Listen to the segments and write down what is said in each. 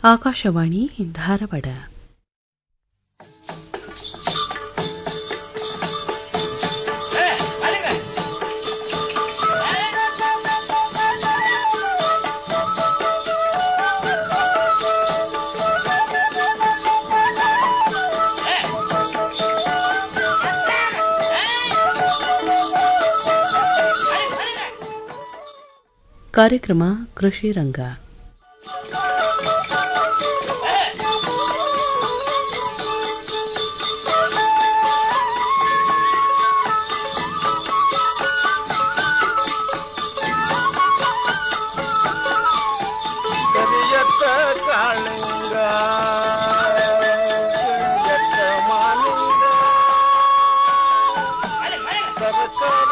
ಆಕಾಶವಾಣಿ ಧಾರವಾಡ ಕಾರ್ಯಕ್ರಮ ಕೃಷಿ ರಂಗ ಕರಿಯತ್ತ ಕಾಳಿಂಗ ಕರಿಯತ್ತ ಮಾಲಿಂಗ ಸರಕಾರ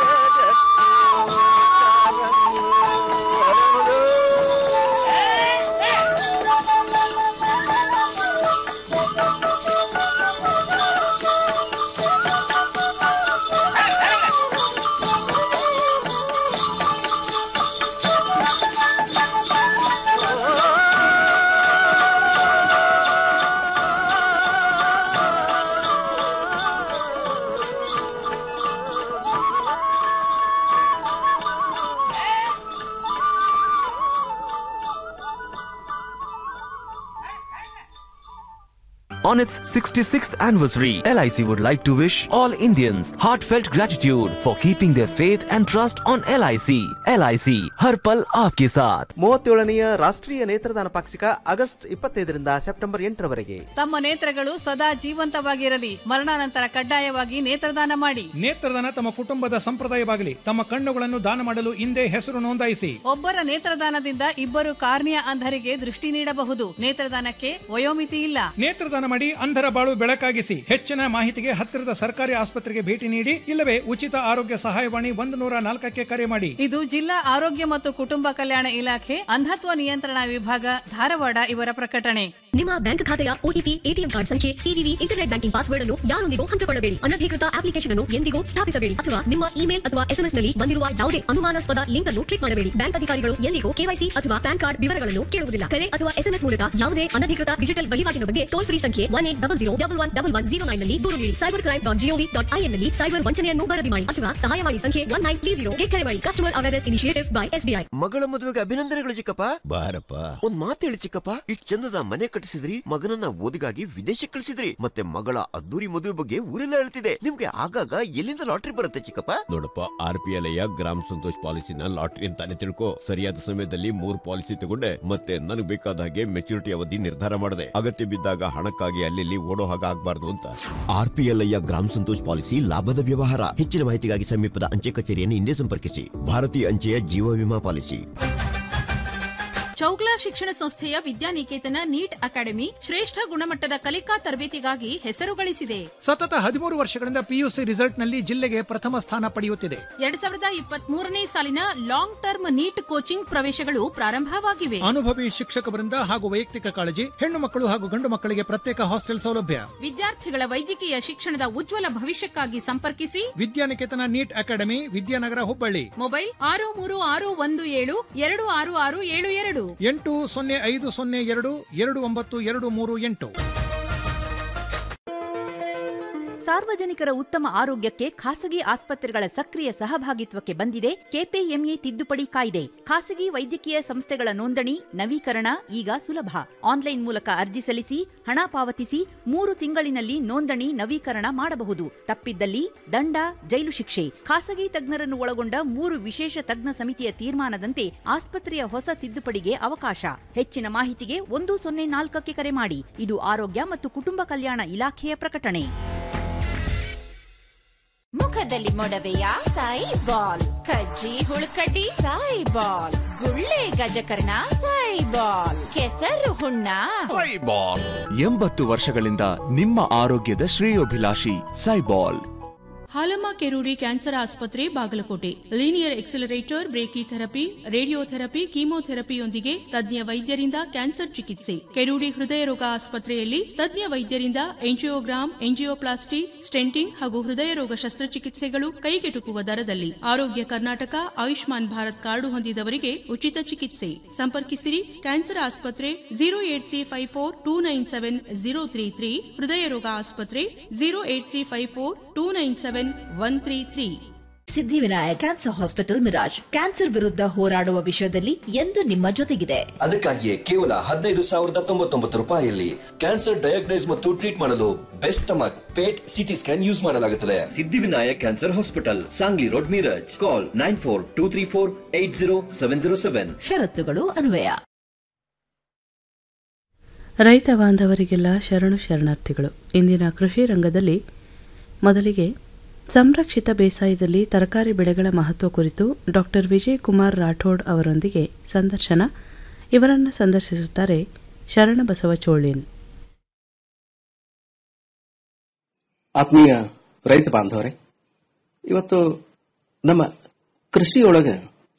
On its 66th anniversary, LIC would like to wish all Indians heartfelt gratitude for keeping their faith and trust on LIC. LIC, हर पल आपके साथ. ಮೂವತ್ತೇಳನೆಯ ರಾಷ್ಟ್ರೀಯ ನೇತ್ರದಾನ ಪಾಕ್ಷಿಕ ಆಗಸ್ಟ್ ಇಪ್ಪತ್ತೈದರಿಂದ ಸೆಪ್ಟೆಂಬರ್ ಎಂಟರವರೆಗೆ ತಮ್ಮ ನೇತ್ರಗಳು ಸದಾ ಜೀವಂತವಾಗಿರಲಿ ಮರಣಾನಂತರ ಕಡ್ಡಾಯವಾಗಿ ನೇತ್ರದಾನ ಮಾಡಿ ನೇತ್ರದಾನ ತಮ್ಮ ಕುಟುಂಬದ ಸಂಪ್ರದಾಯವಾಗಲಿ ತಮ್ಮ ಕಣ್ಣುಗಳನ್ನು ದಾನ ಮಾಡಲು ಹಿಂದೆ ಹೆಸರು ನೋಂದಾಯಿಸಿ ಒಬ್ಬರ ನೇತ್ರದಾನದಿಂದ ಇಬ್ಬರು ಕಾರ್ನಿಯ ಅಂಧರಿಗೆ ದೃಷ್ಟಿ ನೀಡಬಹುದು ನೇತ್ರದಾನಕ್ಕೆ ವಯೋಮಿತಿ ಇಲ್ಲ ನೇತ್ರದಾನ ಮಾಡಿ ಅಂಧರ ಬಾಳು ಬೆಳಕಾಗಿಸಿ ಹೆಚ್ಚಿನ ಮಾಹಿತಿಗೆ ಹತ್ತಿರದ ಸರ್ಕಾರಿ ಆಸ್ಪತ್ರೆಗೆ ಭೇಟಿ ನೀಡಿ ಇಲ್ಲವೇ ಉಚಿತ ಆರೋಗ್ಯ ಸಹಾಯವಾಣಿ ಒಂದು ನೂರ ನಾಲ್ಕಕ್ಕೆ ಕರೆ ಮಾಡಿ ಇದು ಜಿಲ್ಲಾ ಆರೋಗ್ಯ ಮತ್ತು ಕುಟುಂಬ ಕಲ್ಯಾಣ ಇಲಾಖೆ ಅಂಧತ್ವ ನಿಯಂತ್ರಣ ವಿಭಾಗ ಧಾರವಾಡ ಇವರ ಪ್ರಕಟಣೆ ನಿಮ್ಮ ಬ್ಯಾಂಕ್ ಖಾತೆಯ ಒಟಿಪಿ ಎಟಿಎಂ ಕಾರ್ಡ್ ಸಂಖ್ಯೆ ಸಿವಿವಿ ಇಂಟರ್ನೆಟ್ ಬ್ಯಾಂಕಿಂಗ್ ಪಾಸ್ವರ್ಡ್ ಅನ್ನು ಯಾರೊಂದಿಗೂ ಹಂಚಿಕೊಳ್ಳಬೇಡಿ ಅನಧಿಕೃತ ಅಪ್ಲಿಕೇಶನ್ ಅನ್ನು ಎಂದಿಗೂ ಸ್ಥಾಪಿಸಬೇಡಿ ಅಥವಾ ನಿಮ್ಮ ಇಮೇಲ್ ಅಥವಾ ಎಸ್ಎಂಎಸ್ ನಲ್ಲಿ ಬಂದಿರುವ ಯಾವುದೇ ಅನುಮಾನಾಸ್ಪದ ಲಿಂಕ್ ಅನ್ನು ಕ್ಲಿಕ್ ಮಾಡಬೇಡಿ ಬ್ಯಾಂಕ್ ಅಧಿಕಾರಿಗಳು ಎಂದಿಗೂ ಕೆವೈಸಿ ಅಥವಾ ಪ್ಯಾನ್ ಕಾರ್ಡ್ ವಿವರಗಳನ್ನು ಕೇಳುವುದಿಲ್ಲ ಕರೆ ಅಥವಾ ಎಸ್ಎಂಎಸ್ ಮೂಲಕ ಯಾವುದೇ ಅನಧಿಕೃತ ಡಿಜಿಟಲ್ ವಹಿವಾಟಿನ ಬಗ್ಗೆ ಟೋಲ್ ಫ್ರೀ ಸಂಖ್ಯೆ one eight double zero double one double one zero nine ನಲ್ಲಿ ದೂರು ನೀಡಿ cyber crime dot G O V dot I N ನಲ್ಲಿ ಸೈಬರ್ ವಂಚನೆಯನ್ನು ವರದಿ ಮಾಡಿ ಅಥವಾ ಸಹಾಯವಾಣಿ ಸಂಖ್ಯೆ ಒನ್ ನೈನ್ ತ್ರೀ ಜೀರೋ ಕರೆ ಮಾಡಿ customer awareness initiative by SBI ಮಗಳ ಮದುವೆಗೆ ಅಭಿನಂದನೆಗಳು ಚಿಕ್ಕಪ್ಪ ಬಾರಪ್ಪ ಒಂದ್ ಮಾತು ಹೇಳಿ ಚಿಕ್ಕಪ್ಪ ಇಷ್ಟ್ ಚಂದದ ಮನೆ ಕಟ್ಟಿಸಿದ್ರಿ ಮಗನನ್ನ ಓದಿಗಾಗಿ ವಿದೇಶಕ್ಕೆ ಕಳಿಸಿದ್ರಿ ಮತ್ತೆ ಮಗಳ ಅದ್ದೂರಿ ಮದುವೆ ಬಗ್ಗೆ ಊರೆಲ್ಲ ಹೇಳ್ತಿದೆ ನಿಮ್ಗೆ ಆಗಾಗ ಎಲ್ಲಿಂದ ಲಾಟ್ರಿ ಬರುತ್ತೆ ಚಿಕ್ಕಪ್ಪ ನೋಡಪ್ಪ ಆರ್ ಪಿ ಎಲ್ ಗ್ರಾಮ ಸಂತೋಷ್ ಪಾಲಿಸಿನ ಲಾಟ್ರಿ ಅಂತಾನೆ ತಿಳ್ಕೊ ಸರಿಯಾದ ಸಮಯದಲ್ಲಿ ಮೂರ್ ಪಾಲಿಸಿ ತಗೊಂಡೆ ಮತ್ತೆ ನನಗೆ ಬೇಕಾದ ಹಾಗೆ ಮೆಚುರಿಟಿ ಅವಧಿ ನಿರ್ಧಾರ ಮಾಡಿದೆ ಅಗತ್ಯ ಬಿದ್ದಾಗ ಹಣಕ್ಕಾಗಿ ಅಲ್ಲಿ ಓಡೋ ಹಾಗೆ ಆಗ್ಬಾರ್ದು ಅಂತ ಆರ್ ಪಿ ಎಲ್ ಗ್ರಾಮ ಸಂತೋಷ್ ಪಾಲಿಸಿ ಲಾಭದ ವ್ಯವಹಾರ ಹೆಚ್ಚಿನ ಮಾಹಿತಿಗಾಗಿ ಸಮೀಪದ ಅಂಚೆ ಕಚೇರಿಯನ್ನು ಹಿಂದೆ ಸಂಪರ್ಕಿಸಿ ಭಾರತೀಯ ಅಂಚೆಯ ಜೀವ ವಿಮಾ ಪಾಲಿಸಿ ಚೌಗ್ಲಾ ಶಿಕ್ಷಣ ಸಂಸ್ಥೆಯ ವಿದ್ಯಾನಿಕೇತನ ನೀಟ್ ಅಕಾಡೆಮಿ ಶ್ರೇಷ್ಠ ಗುಣಮಟ್ಟದ ಕಲಿಕಾ ತರಬೇತಿಗಾಗಿ ಹೆಸರು ಗಳಿಸಿದೆ ಸತತ ಹದಿಮೂರು ವರ್ಷಗಳಿಂದ ಪಿಯುಸಿ ರಿಸಲ್ಟ್ ನಲ್ಲಿ ಜಿಲ್ಲೆಗೆ ಪ್ರಥಮ ಸ್ಥಾನ ಪಡೆಯುತ್ತಿದೆ ಎರಡ್ ಸಾವಿರದ ಇಪ್ಪತ್ತ್ ಮೂರನೇ ಸಾಲಿನ ಲಾಂಗ್ ಟರ್ಮ್ ನೀಟ್ ಕೋಚಿಂಗ್ ಪ್ರವೇಶಗಳು ಪ್ರಾರಂಭವಾಗಿವೆ ಅನುಭವಿ ಶಿಕ್ಷಕ ವೃಂದ ಹಾಗೂ ವೈಯಕ್ತಿಕ ಕಾಳಜಿ ಹೆಣ್ಣು ಮಕ್ಕಳು ಹಾಗೂ ಗಂಡು ಮಕ್ಕಳಿಗೆ ಪ್ರತ್ಯೇಕ ಹಾಸ್ಟೆಲ್ ಸೌಲಭ್ಯ ವಿದ್ಯಾರ್ಥಿಗಳ ವೈದ್ಯಕೀಯ ಶಿಕ್ಷಣದ ಉಜ್ವಲ ಭವಿಷ್ಯಕ್ಕಾಗಿ ಸಂಪರ್ಕಿಸಿ Vidyaniketan NEET academy Vidyanagar Hubballi mobile ಆರು ಮೂರು ಆರು ಒಂದು ಏಳು ಎರಡು ಆರು ಆರು ಏಳು ಎರಡು ಎಂಟು ಸೊನ್ನೆ ಐದು ಸೊನ್ನೆ ಎರಡು ಎರಡು ಒಂಬತ್ತು ಎರಡು ಮೂರು ಎಂಟು ಸಾರ್ವಜನಿಕರ ಉತ್ತಮ ಆರೋಗ್ಯಕ್ಕೆ ಖಾಸಗಿ ಆಸ್ಪತ್ರೆಗಳ ಸಕ್ರಿಯ ಸಹಭಾಗಿತ್ವಕ್ಕೆ ಬಂದಿದೆ ಕೆಪಿಎಂಇ ತಿದ್ದುಪಡಿ ಕಾಯ್ದೆ ಖಾಸಗಿ ವೈದ್ಯಕೀಯ ಸಂಸ್ಥೆಗಳ ನೋಂದಣಿ ನವೀಕರಣ ಈಗ ಸುಲಭ ಆನ್ಲೈನ್ ಮೂಲಕ ಅರ್ಜಿ ಸಲ್ಲಿಸಿ ಹಣ ಪಾವತಿಸಿ ಮೂರು ತಿಂಗಳಿನಲ್ಲಿ ನೋಂದಣಿ ನವೀಕರಣ ಮಾಡಬಹುದು ತಪ್ಪಿದ್ದಲ್ಲಿ ದಂಡ ಜೈಲು ಶಿಕ್ಷೆ ಖಾಸಗಿ ತಜ್ಞರನ್ನು ಒಳಗೊಂಡ ಮೂರು ವಿಶೇಷ ತಜ್ಞ ಸಮಿತಿಯ ತೀರ್ಮಾನದಂತೆ ಆಸ್ಪತ್ರೆಯ ಹೊಸ ತಿದ್ದುಪಡಿಗೆ ಅವಕಾಶ ಹೆಚ್ಚಿನ ಮಾಹಿತಿಗೆ ಒಂದು ಸೊನ್ನೆ ನಾಲ್ಕಕ್ಕೆ ಕರೆ ಮಾಡಿ ಇದು ಆರೋಗ್ಯ ಮತ್ತು ಕುಟುಂಬ ಕಲ್ಯಾಣ ಇಲಾಖೆಯ ಪ್ರಕಟಣೆ ಮುಖದಲ್ಲಿ ಮೊಡವೆಯ ಸಾಯಿ ಬಾಲ್ ಕಜ್ಜಿ ಹುಳುಕಡ್ಡಿ ಸಾಯಿ ಬಾಲ್ ಗುಳ್ಳೆ ಗಜಕರ್ಣ ಸಾಯಿ ಬಾಲ್ ಕೆಸರು ಹುಣ್ಣ ಎಂಬತ್ತು ವರ್ಷಗಳಿಂದ ನಿಮ್ಮ ಆರೋಗ್ಯದ ಶ್ರೇಯೋಭಿಲಾಷಿ ಸೈಬಾಲ್ ಹಾಲಮ್ಮ ಕೆರೂಡಿ ಕ್ಯಾನ್ಸರ್ ಆಸ್ಪತ್ರೆ Bagalkote linear accelerator brachytherapy radiotherapy ಕೀಮೋಥೆರಪಿಯೊಂದಿಗೆ ತಜ್ಞ ವೈದ್ಯರಿಂದ ಕ್ಯಾನ್ಸರ್ ಚಿಕಿತ್ಸೆ ಕೆರೂಡಿ ಹೃದಯ ರೋಗ ಆಸ್ಪತ್ರೆಯಲ್ಲಿ ತಜ್ಞ ವೈದ್ಯರಿಂದ ಎಂಜಿಯೋಗ್ರಾಮ್ ಎಂಜಿಯೋಪ್ಲಾಸ್ಟಿ ಸ್ಟೆಂಟಿಂಗ್ ಹಾಗೂ ಹೃದಯ ರೋಗ ಶಸ್ತ್ರಚಿಕಿತ್ಸೆಗಳು ಕೈಗೆಟುಕುವ ದರದಲ್ಲಿ ಆರೋಗ್ಯ ಕರ್ನಾಟಕ ಆಯುಷ್ಮಾನ್ ಭಾರತ್ ಕಾರ್ಡು ಹೊಂದಿದವರಿಗೆ ಉಚಿತ ಚಿಕಿತ್ಸೆ ಸಂಪರ್ಕಿಸಿರಿ ಕ್ಯಾನ್ಸರ್ ಆಸ್ಪತ್ರೆ zero eight three five four two nine seven zero three three ಹೃದಯ ರೋಗ ಆಸ್ಪತ್ರೆ zero eight three five four two nine seven one three three Siddhivinayak cancer hospital Miraj cancer ವಿರುದ್ಧ ಹೋರಾಡುವ ವಿಷಯದಲ್ಲಿ ಎಂದು ನಿಮ್ಮ ಜೊತೆಗಿದೆ ಅದಕ್ಕಾಗಿಯೇ ಕೇವಲ ಹದಿನೈದು ಸಾವಿರದ ತೊಂಬತ್ತೊಂಬತ್ತು ರೂಪಾಯಿಯಲ್ಲಿ ಕ್ಯಾನ್ಸರ್ ಡಯಾಗ್ನೈಸ್ ಮತ್ತು ಟ್ರೀಟ್ ಮಾಡಲು best stomach PET CT scan use ಮಾಡಲಾಗುತ್ತದೆ Siddhivinayak cancer hospital Sangli road Miraj call nine four two three four eight zero seven zero seven ಷರತ್ತುಗಳು ಅನ್ವಯ ರೈತ ಬಾಂಧವರಿಗೆಲ್ಲ ಶರಣು ಶರಣಾರ್ಥಿಗಳು ಇಂದಿನ ಕೃಷಿ ರಂಗದಲ್ಲಿ ಮೊದಲಿಗೆ ಸಂರಕ್ಷಿತ ಬೇಸಾಯದಲ್ಲಿ ತರಕಾರಿ ಬೆಳೆಗಳ ಮಹತ್ವ ಕುರಿತು ಡಾಕ್ಟರ್ ವಿಜಯ್ ಕುಮಾರ್ ರಾಠೋಡ್ ಅವರೊಂದಿಗೆ ಸಂದರ್ಶನ ಇವರನ್ನು ಸಂದರ್ಶಿಸುತ್ತಾರೆ ಶರಣಬಸವ ಚೋಳಿನ್ ಆತ್ಮೀಯ ರೈತ ಬಾಂಧವರೇ ಇವತ್ತು ನಮ್ಮ ಕೃಷಿಯೊಳಗೆ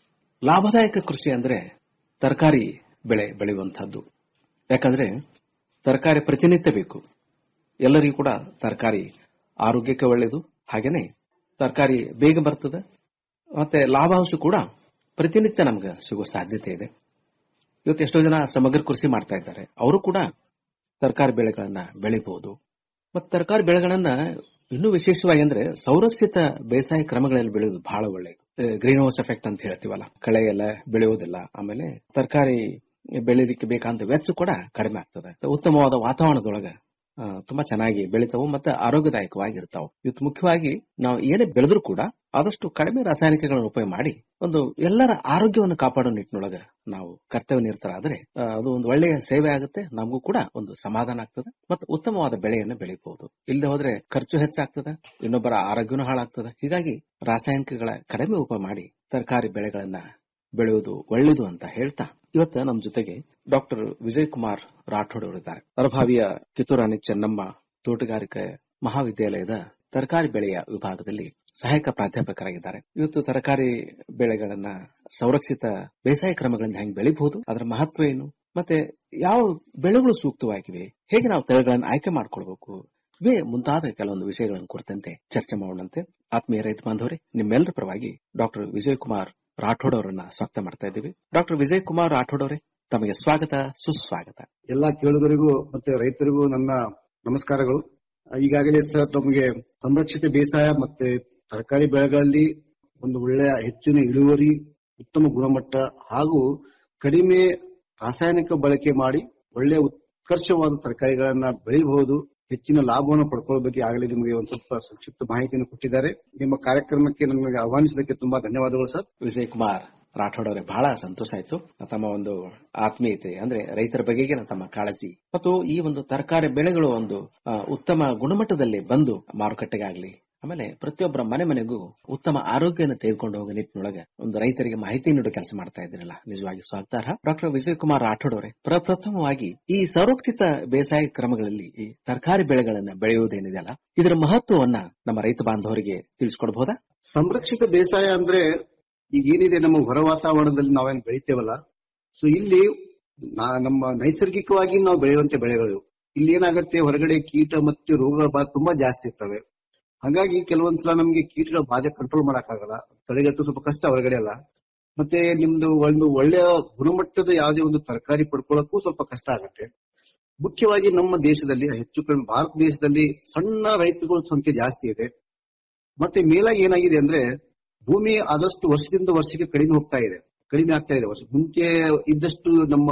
ಲಾಭದಾಯಕ ಕೃಷಿ ಅಂದ್ರೆ ತರಕಾರಿ ಬೆಳೆ ಬೆಳೆಯುವಂತಹದ್ದು ಯಾಕಂದ್ರೆ ತರಕಾರಿ ಪ್ರತಿನಿತ್ಯ ಬೇಕು ಎಲ್ಲರಿಗೂ ಕೂಡ ತರಕಾರಿ ಆರೋಗ್ಯಕ್ಕೆ ಒಳ್ಳೆಯದು ಹಾಗೇನೆ ತರಕಾರಿ ಬೇಗ ಬರ್ತದೆ ಮತ್ತೆ ಲಾಭಾಂಶ ಕೂಡ ಪ್ರತಿನಿತ್ಯ ನಮ್ಗೆ ಸಿಗೋ ಸಾಧ್ಯತೆ ಇದೆ ಇವತ್ತು ಎಷ್ಟೋ ಜನ ಸಮಗ್ರ ಕೃಷಿ ಮಾಡ್ತಾ ಇದ್ದಾರೆ ಅವರು ಕೂಡ ತರಕಾರಿ ಬೆಳೆಗಳನ್ನ ಬೆಳಿಬಹುದು ಮತ್ತು ತರಕಾರಿ ಬೆಳೆಗಳನ್ನ ಇನ್ನೂ ವಿಶೇಷವಾಗಿ ಅಂದ್ರೆ ಸಂರಕ್ಷಿತ ಬೇಸಾಯ ಕ್ರಮಗಳಲ್ಲಿ ಬೆಳೆಯೋದು ಬಹಳ ಒಳ್ಳೆಯದು ಗ್ರೀನ್ ಹೌಸ್ ಎಫೆಕ್ಟ್ ಅಂತ ಹೇಳ್ತೀವಲ್ಲ ಕಳೆ ಎಲ್ಲ ಬೆಳೆಯೋದಿಲ್ಲ ಆಮೇಲೆ ತರಕಾರಿ ಬೆಳೀಲಿಕ್ಕೆ ಬೇಕಾದಂತ ವೆಚ್ಚ ಕೂಡ ಕಡಿಮೆ ಆಗ್ತದೆ ಉತ್ತಮವಾದ ವಾತಾವರಣದೊಳಗ ಆ, ತುಂಬಾ ಚೆನ್ನಾಗಿ ಬೆಳಿತಾವು ಮತ್ತೆ ಆರೋಗ್ಯದಾಯಕವಾಗಿರ್ತಾವ ಇವತ್ತು ಮುಖ್ಯವಾಗಿ ನಾವು ಏನೇ ಬೆಳೆದ್ರೂ ಕೂಡ ಆದಷ್ಟು ಕಡಿಮೆ ರಾಸಾಯನಿಕಗಳನ್ನು ಉಪಯೋಗ ಮಾಡಿ ಒಂದು ಎಲ್ಲರ ಆರೋಗ್ಯವನ್ನು ಕಾಪಾಡೋ ನಿಟ್ಟಿನೊಳಗ ನಾವು ಕರ್ತವ್ಯ ನಿರತರಾದ್ರೆ ಆ, ಅದು ಒಂದು ಒಳ್ಳೆಯ ಸೇವೆ ಆಗುತ್ತೆ ನಮಗೂ ಕೂಡ ಒಂದು ಸಮಾಧಾನ ಆಗ್ತದೆ ಮತ್ತು ಉತ್ತಮವಾದ ಬೆಳೆಯನ್ನು ಬೆಳಿಬಹುದು ಇಲ್ಲದೆ ಹೋದ್ರೆ ಖರ್ಚು ಹೆಚ್ಚಾಗ್ತದೆ ಇನ್ನೊಬ್ಬರ ಆರೋಗ್ಯನೂ ಹಾಳಾಗ್ತದೆ ಹೀಗಾಗಿ ರಾಸಾಯನಿಕಗಳ ಕಡಿಮೆ ಉಪಯೋಗ ಮಾಡಿ ತರಕಾರಿ ಬೆಳೆಗಳನ್ನ ಬೆಳೆಯುವುದು ಒಳ್ಳೆಯದು ಅಂತ ಹೇಳ್ತಾ ಇವತ್ತು ನಮ್ಮ ಜೊತೆಗೆ ಡಾಕ್ಟರ್ ವಿಜಯ್ ಕುಮಾರ್ ರಾಠೋಡ್ ಅವರಿದ್ದಾರೆ ಅರಭಾವಿಯ ಕಿತ್ತೂರಾಣಿ ಚೆನ್ನಮ್ಮ ತೋಟಗಾರಿಕೆ ಮಹಾವಿದ್ಯಾಲಯದ ತರಕಾರಿ ಬೆಳೆಯ ವಿಭಾಗದಲ್ಲಿ ಸಹಾಯಕ ಪ್ರಾಧ್ಯಾಪಕರಾಗಿದ್ದಾರೆ ಇವತ್ತು ತರಕಾರಿ ಬೆಳೆಗಳನ್ನ ಸಂರಕ್ಷಿತ ಬೇಸಾಯ ಕ್ರಮಗಳಿಂದ ಹೆಂಗ್ ಬೆಳಿಬಹುದು ಅದರ ಮಹತ್ವ ಏನು ಮತ್ತೆ ಯಾವ ಬೆಳೆಗಳು ಸೂಕ್ತವಾಗಿವೆ ಹೇಗೆ ನಾವು ತಳಿಗಳನ್ನು ಆಯ್ಕೆ ಮಾಡ್ಕೊಳ್ಬೇಕು ಇವೇ ಮುಂತಾದ ಕೆಲವೊಂದು ವಿಷಯಗಳನ್ನು ಕುರಿತಂತೆ ಚರ್ಚೆ ಮಾಡೋಣಂತೆ ಆತ್ಮೀಯ ರೈತ ಬಾಂಧವರೇ ನಿಮ್ಮೆಲ್ಲರ ಪರವಾಗಿ ಡಾಕ್ಟರ್ ವಿಜಯ್ ಕುಮಾರ್ ರಾಠೋಡ್ ಅವರನ್ನ ಸ್ವಾಗತ ಮಾಡ್ತಾ ಇದ್ದೀವಿ ಡಾಕ್ಟರ್ ವಿಜಯ್ ಕುಮಾರ್ ರಾಠೋಡ್ ಅವರೇ ತಮಗೆ ಸ್ವಾಗತ ಸುಸ್ವಾಗತ ಎಲ್ಲಾ ಕೇಳುಗರಿಗೂ ಮತ್ತೆ ರೈತರಿಗೂ ನನ್ನ ನಮಸ್ಕಾರಗಳು ಈಗಾಗಲೇ ಸರ್ ನಮಗೆ ಸಂರಕ್ಷಿತ ಬೇಸಾಯ ಮತ್ತೆ ತರಕಾರಿ ಬೆಳೆಗಳಲ್ಲಿ ಒಂದು ಒಳ್ಳೆಯ ಹೆಚ್ಚಿನ ಇಳುವರಿ ಉತ್ತಮ ಗುಣಮಟ್ಟ ಹಾಗೂ ಕಡಿಮೆ ರಾಸಾಯನಿಕ ಬಳಕೆ ಮಾಡಿ ಒಳ್ಳೆಯ ಉತ್ಕರ್ಷವಾದ ತರಕಾರಿಗಳನ್ನ ಬೆಳೆಯಬಹುದು ಹೆಚ್ಚಿನ ಲಾಭವನ್ನು ಪಡ್ಕೊಳ್ಳೋ ಬಗ್ಗೆ ಆಗಲೇ ನಿಮಗೆ ಒಂದು ಸ್ವಲ್ಪ ಸಂಕ್ಷಿಪ್ತ ಮಾಹಿತಿಯನ್ನು ಕೊಟ್ಟಿದ್ದಾರೆ ನಿಮ್ಮ ಕಾರ್ಯಕ್ರಮಕ್ಕೆ ನಮಗೆ ಆಹ್ವಾನಿಸಿದ್ದಕ್ಕೆ ತುಂಬಾ ಧನ್ಯವಾದಗಳು ಸರ್ ವಿಜಯ್ ಕುಮಾರ್ ರಾಠೋಡ್ ಅವರೇ ಬಹಳ ಸಂತೋಷ ಆಯ್ತು ತಮ್ಮ ಒಂದು ಆತ್ಮೀಯತೆ ಅಂದ್ರೆ ರೈತರ ಬಗೆಗಿನ ತಮ್ಮ ಕಾಳಜಿ ಮತ್ತು ಈ ಒಂದು ತರಕಾರಿ ಬೆಳೆಗಳು ಒಂದು ಆ, ಉತ್ತಮ ಗುಣಮಟ್ಟದಲ್ಲಿ ಬಂದು ಮಾರುಕಟ್ಟೆಗಾಗ್ಲಿ ಆಮೇಲೆ ಪ್ರತಿಯೊಬ್ಬರ ಮನೆ ಮನೆಗೂ ಉತ್ತಮ ಆರೋಗ್ಯನ ತೆಗೆದುಕೊಂಡು ಹೋಗೋ ನಿಟ್ಟಿನೊಳಗೆ ಒಂದು ರೈತರಿಗೆ ಮಾಹಿತಿ ನೀಡೋ ಕೆಲಸ ಮಾಡ್ತಾ ಇದ್ದೀರಲ್ಲ ನಿಜವಾಗಿ ಸ್ವಾಗತಾರ್ಹ ಡಾಕ್ಟರ್ ವಿಜಯ್ ಕುಮಾರ್ ರಾಠೋಡ್ ಅವರೇ ಪ್ರಪ್ರಥಮವಾಗಿ ಈ ಸಂರಕ್ಷಿತ ಬೇಸಾಯ ಕ್ರಮಗಳಲ್ಲಿ ಈ ತರಕಾರಿ ಬೆಳೆಗಳನ್ನ ಬೆಳೆಯುವುದೇನಿದೆಯಲ್ಲ ಇದರ ಮಹತ್ವವನ್ನ ನಮ್ಮ ರೈತ ಬಾಂಧವರಿಗೆ ತಿಳಿಸ್ಕೊಡ್ಬಹುದಾ ಸಂರಕ್ಷಿತ ಬೇಸಾಯ ಅಂದ್ರೆ ಈಗ ಏನಿದೆ ನಮ್ಮ ಹೊರ ವಾತಾವರಣದಲ್ಲಿ ನಾವೇನ್ ಬೆಳಿತೇವಲ್ಲ ಸೊ ಇಲ್ಲಿ ನಾ- ನಮ್ಮ ನೈಸರ್ಗಿಕವಾಗಿ ನಾವು ಬೆಳೆಯುವಂತ ಬೆಳೆಗಳು ಇಲ್ಲಿ ಏನಾಗುತ್ತೆ ಹೊರಗಡೆ ಕೀಟ ಮತ್ತೆ ರೋಗಗಳ ಬಾಧೆ ತುಂಬಾ ಜಾಸ್ತಿ ಇರ್ತವೆ ಹಾಗಾಗಿ ಕೆಲವೊಂದ್ಸಲ ನಮ್ಗೆ ಕೀಟಗಳ ಬಾಧೆ ಕಂಟ್ರೋಲ್ ಮಾಡಕ್ಕಾಗಲ್ಲ ತಡೆಗಟ್ಟು ಸ್ವಲ್ಪ ಕಷ್ಟ ಹೊರಗಡೆ ಅಲ್ಲ ಮತ್ತೆ ನಿಮ್ದು ಒಂದು ಒಳ್ಳೆಯ ಗುಣಮಟ್ಟದ ಯಾವುದೇ ಒಂದು ತರಕಾರಿ ಪಡ್ಕೊಳ್ಳಕ್ಕೂ ಸ್ವಲ್ಪ ಕಷ್ಟ ಆಗುತ್ತೆ ಮುಖ್ಯವಾಗಿ ನಮ್ಮ ದೇಶದಲ್ಲಿ ಹೆಚ್ಚು ಕಡಿಮೆ ಭಾರತ ದೇಶದಲ್ಲಿ ಸಣ್ಣ ರೈತಗಳ ಸಂಖ್ಯೆ ಜಾಸ್ತಿ ಇದೆ ಮತ್ತೆ ಮೇಲಾಗಿ ಏನಾಗಿದೆ ಅಂದ್ರೆ ಭೂಮಿ ಆದಷ್ಟು ವರ್ಷದಿಂದ ವರ್ಷಕ್ಕೆ ಕಡಿಮೆ ಹೋಗ್ತಾ ಇದೆ ಕಡಿಮೆ ಆಗ್ತಾ ಇದೆ ವರ್ಷ ಮುಂಚೆ ಇದ್ದಷ್ಟು ನಮ್ಮ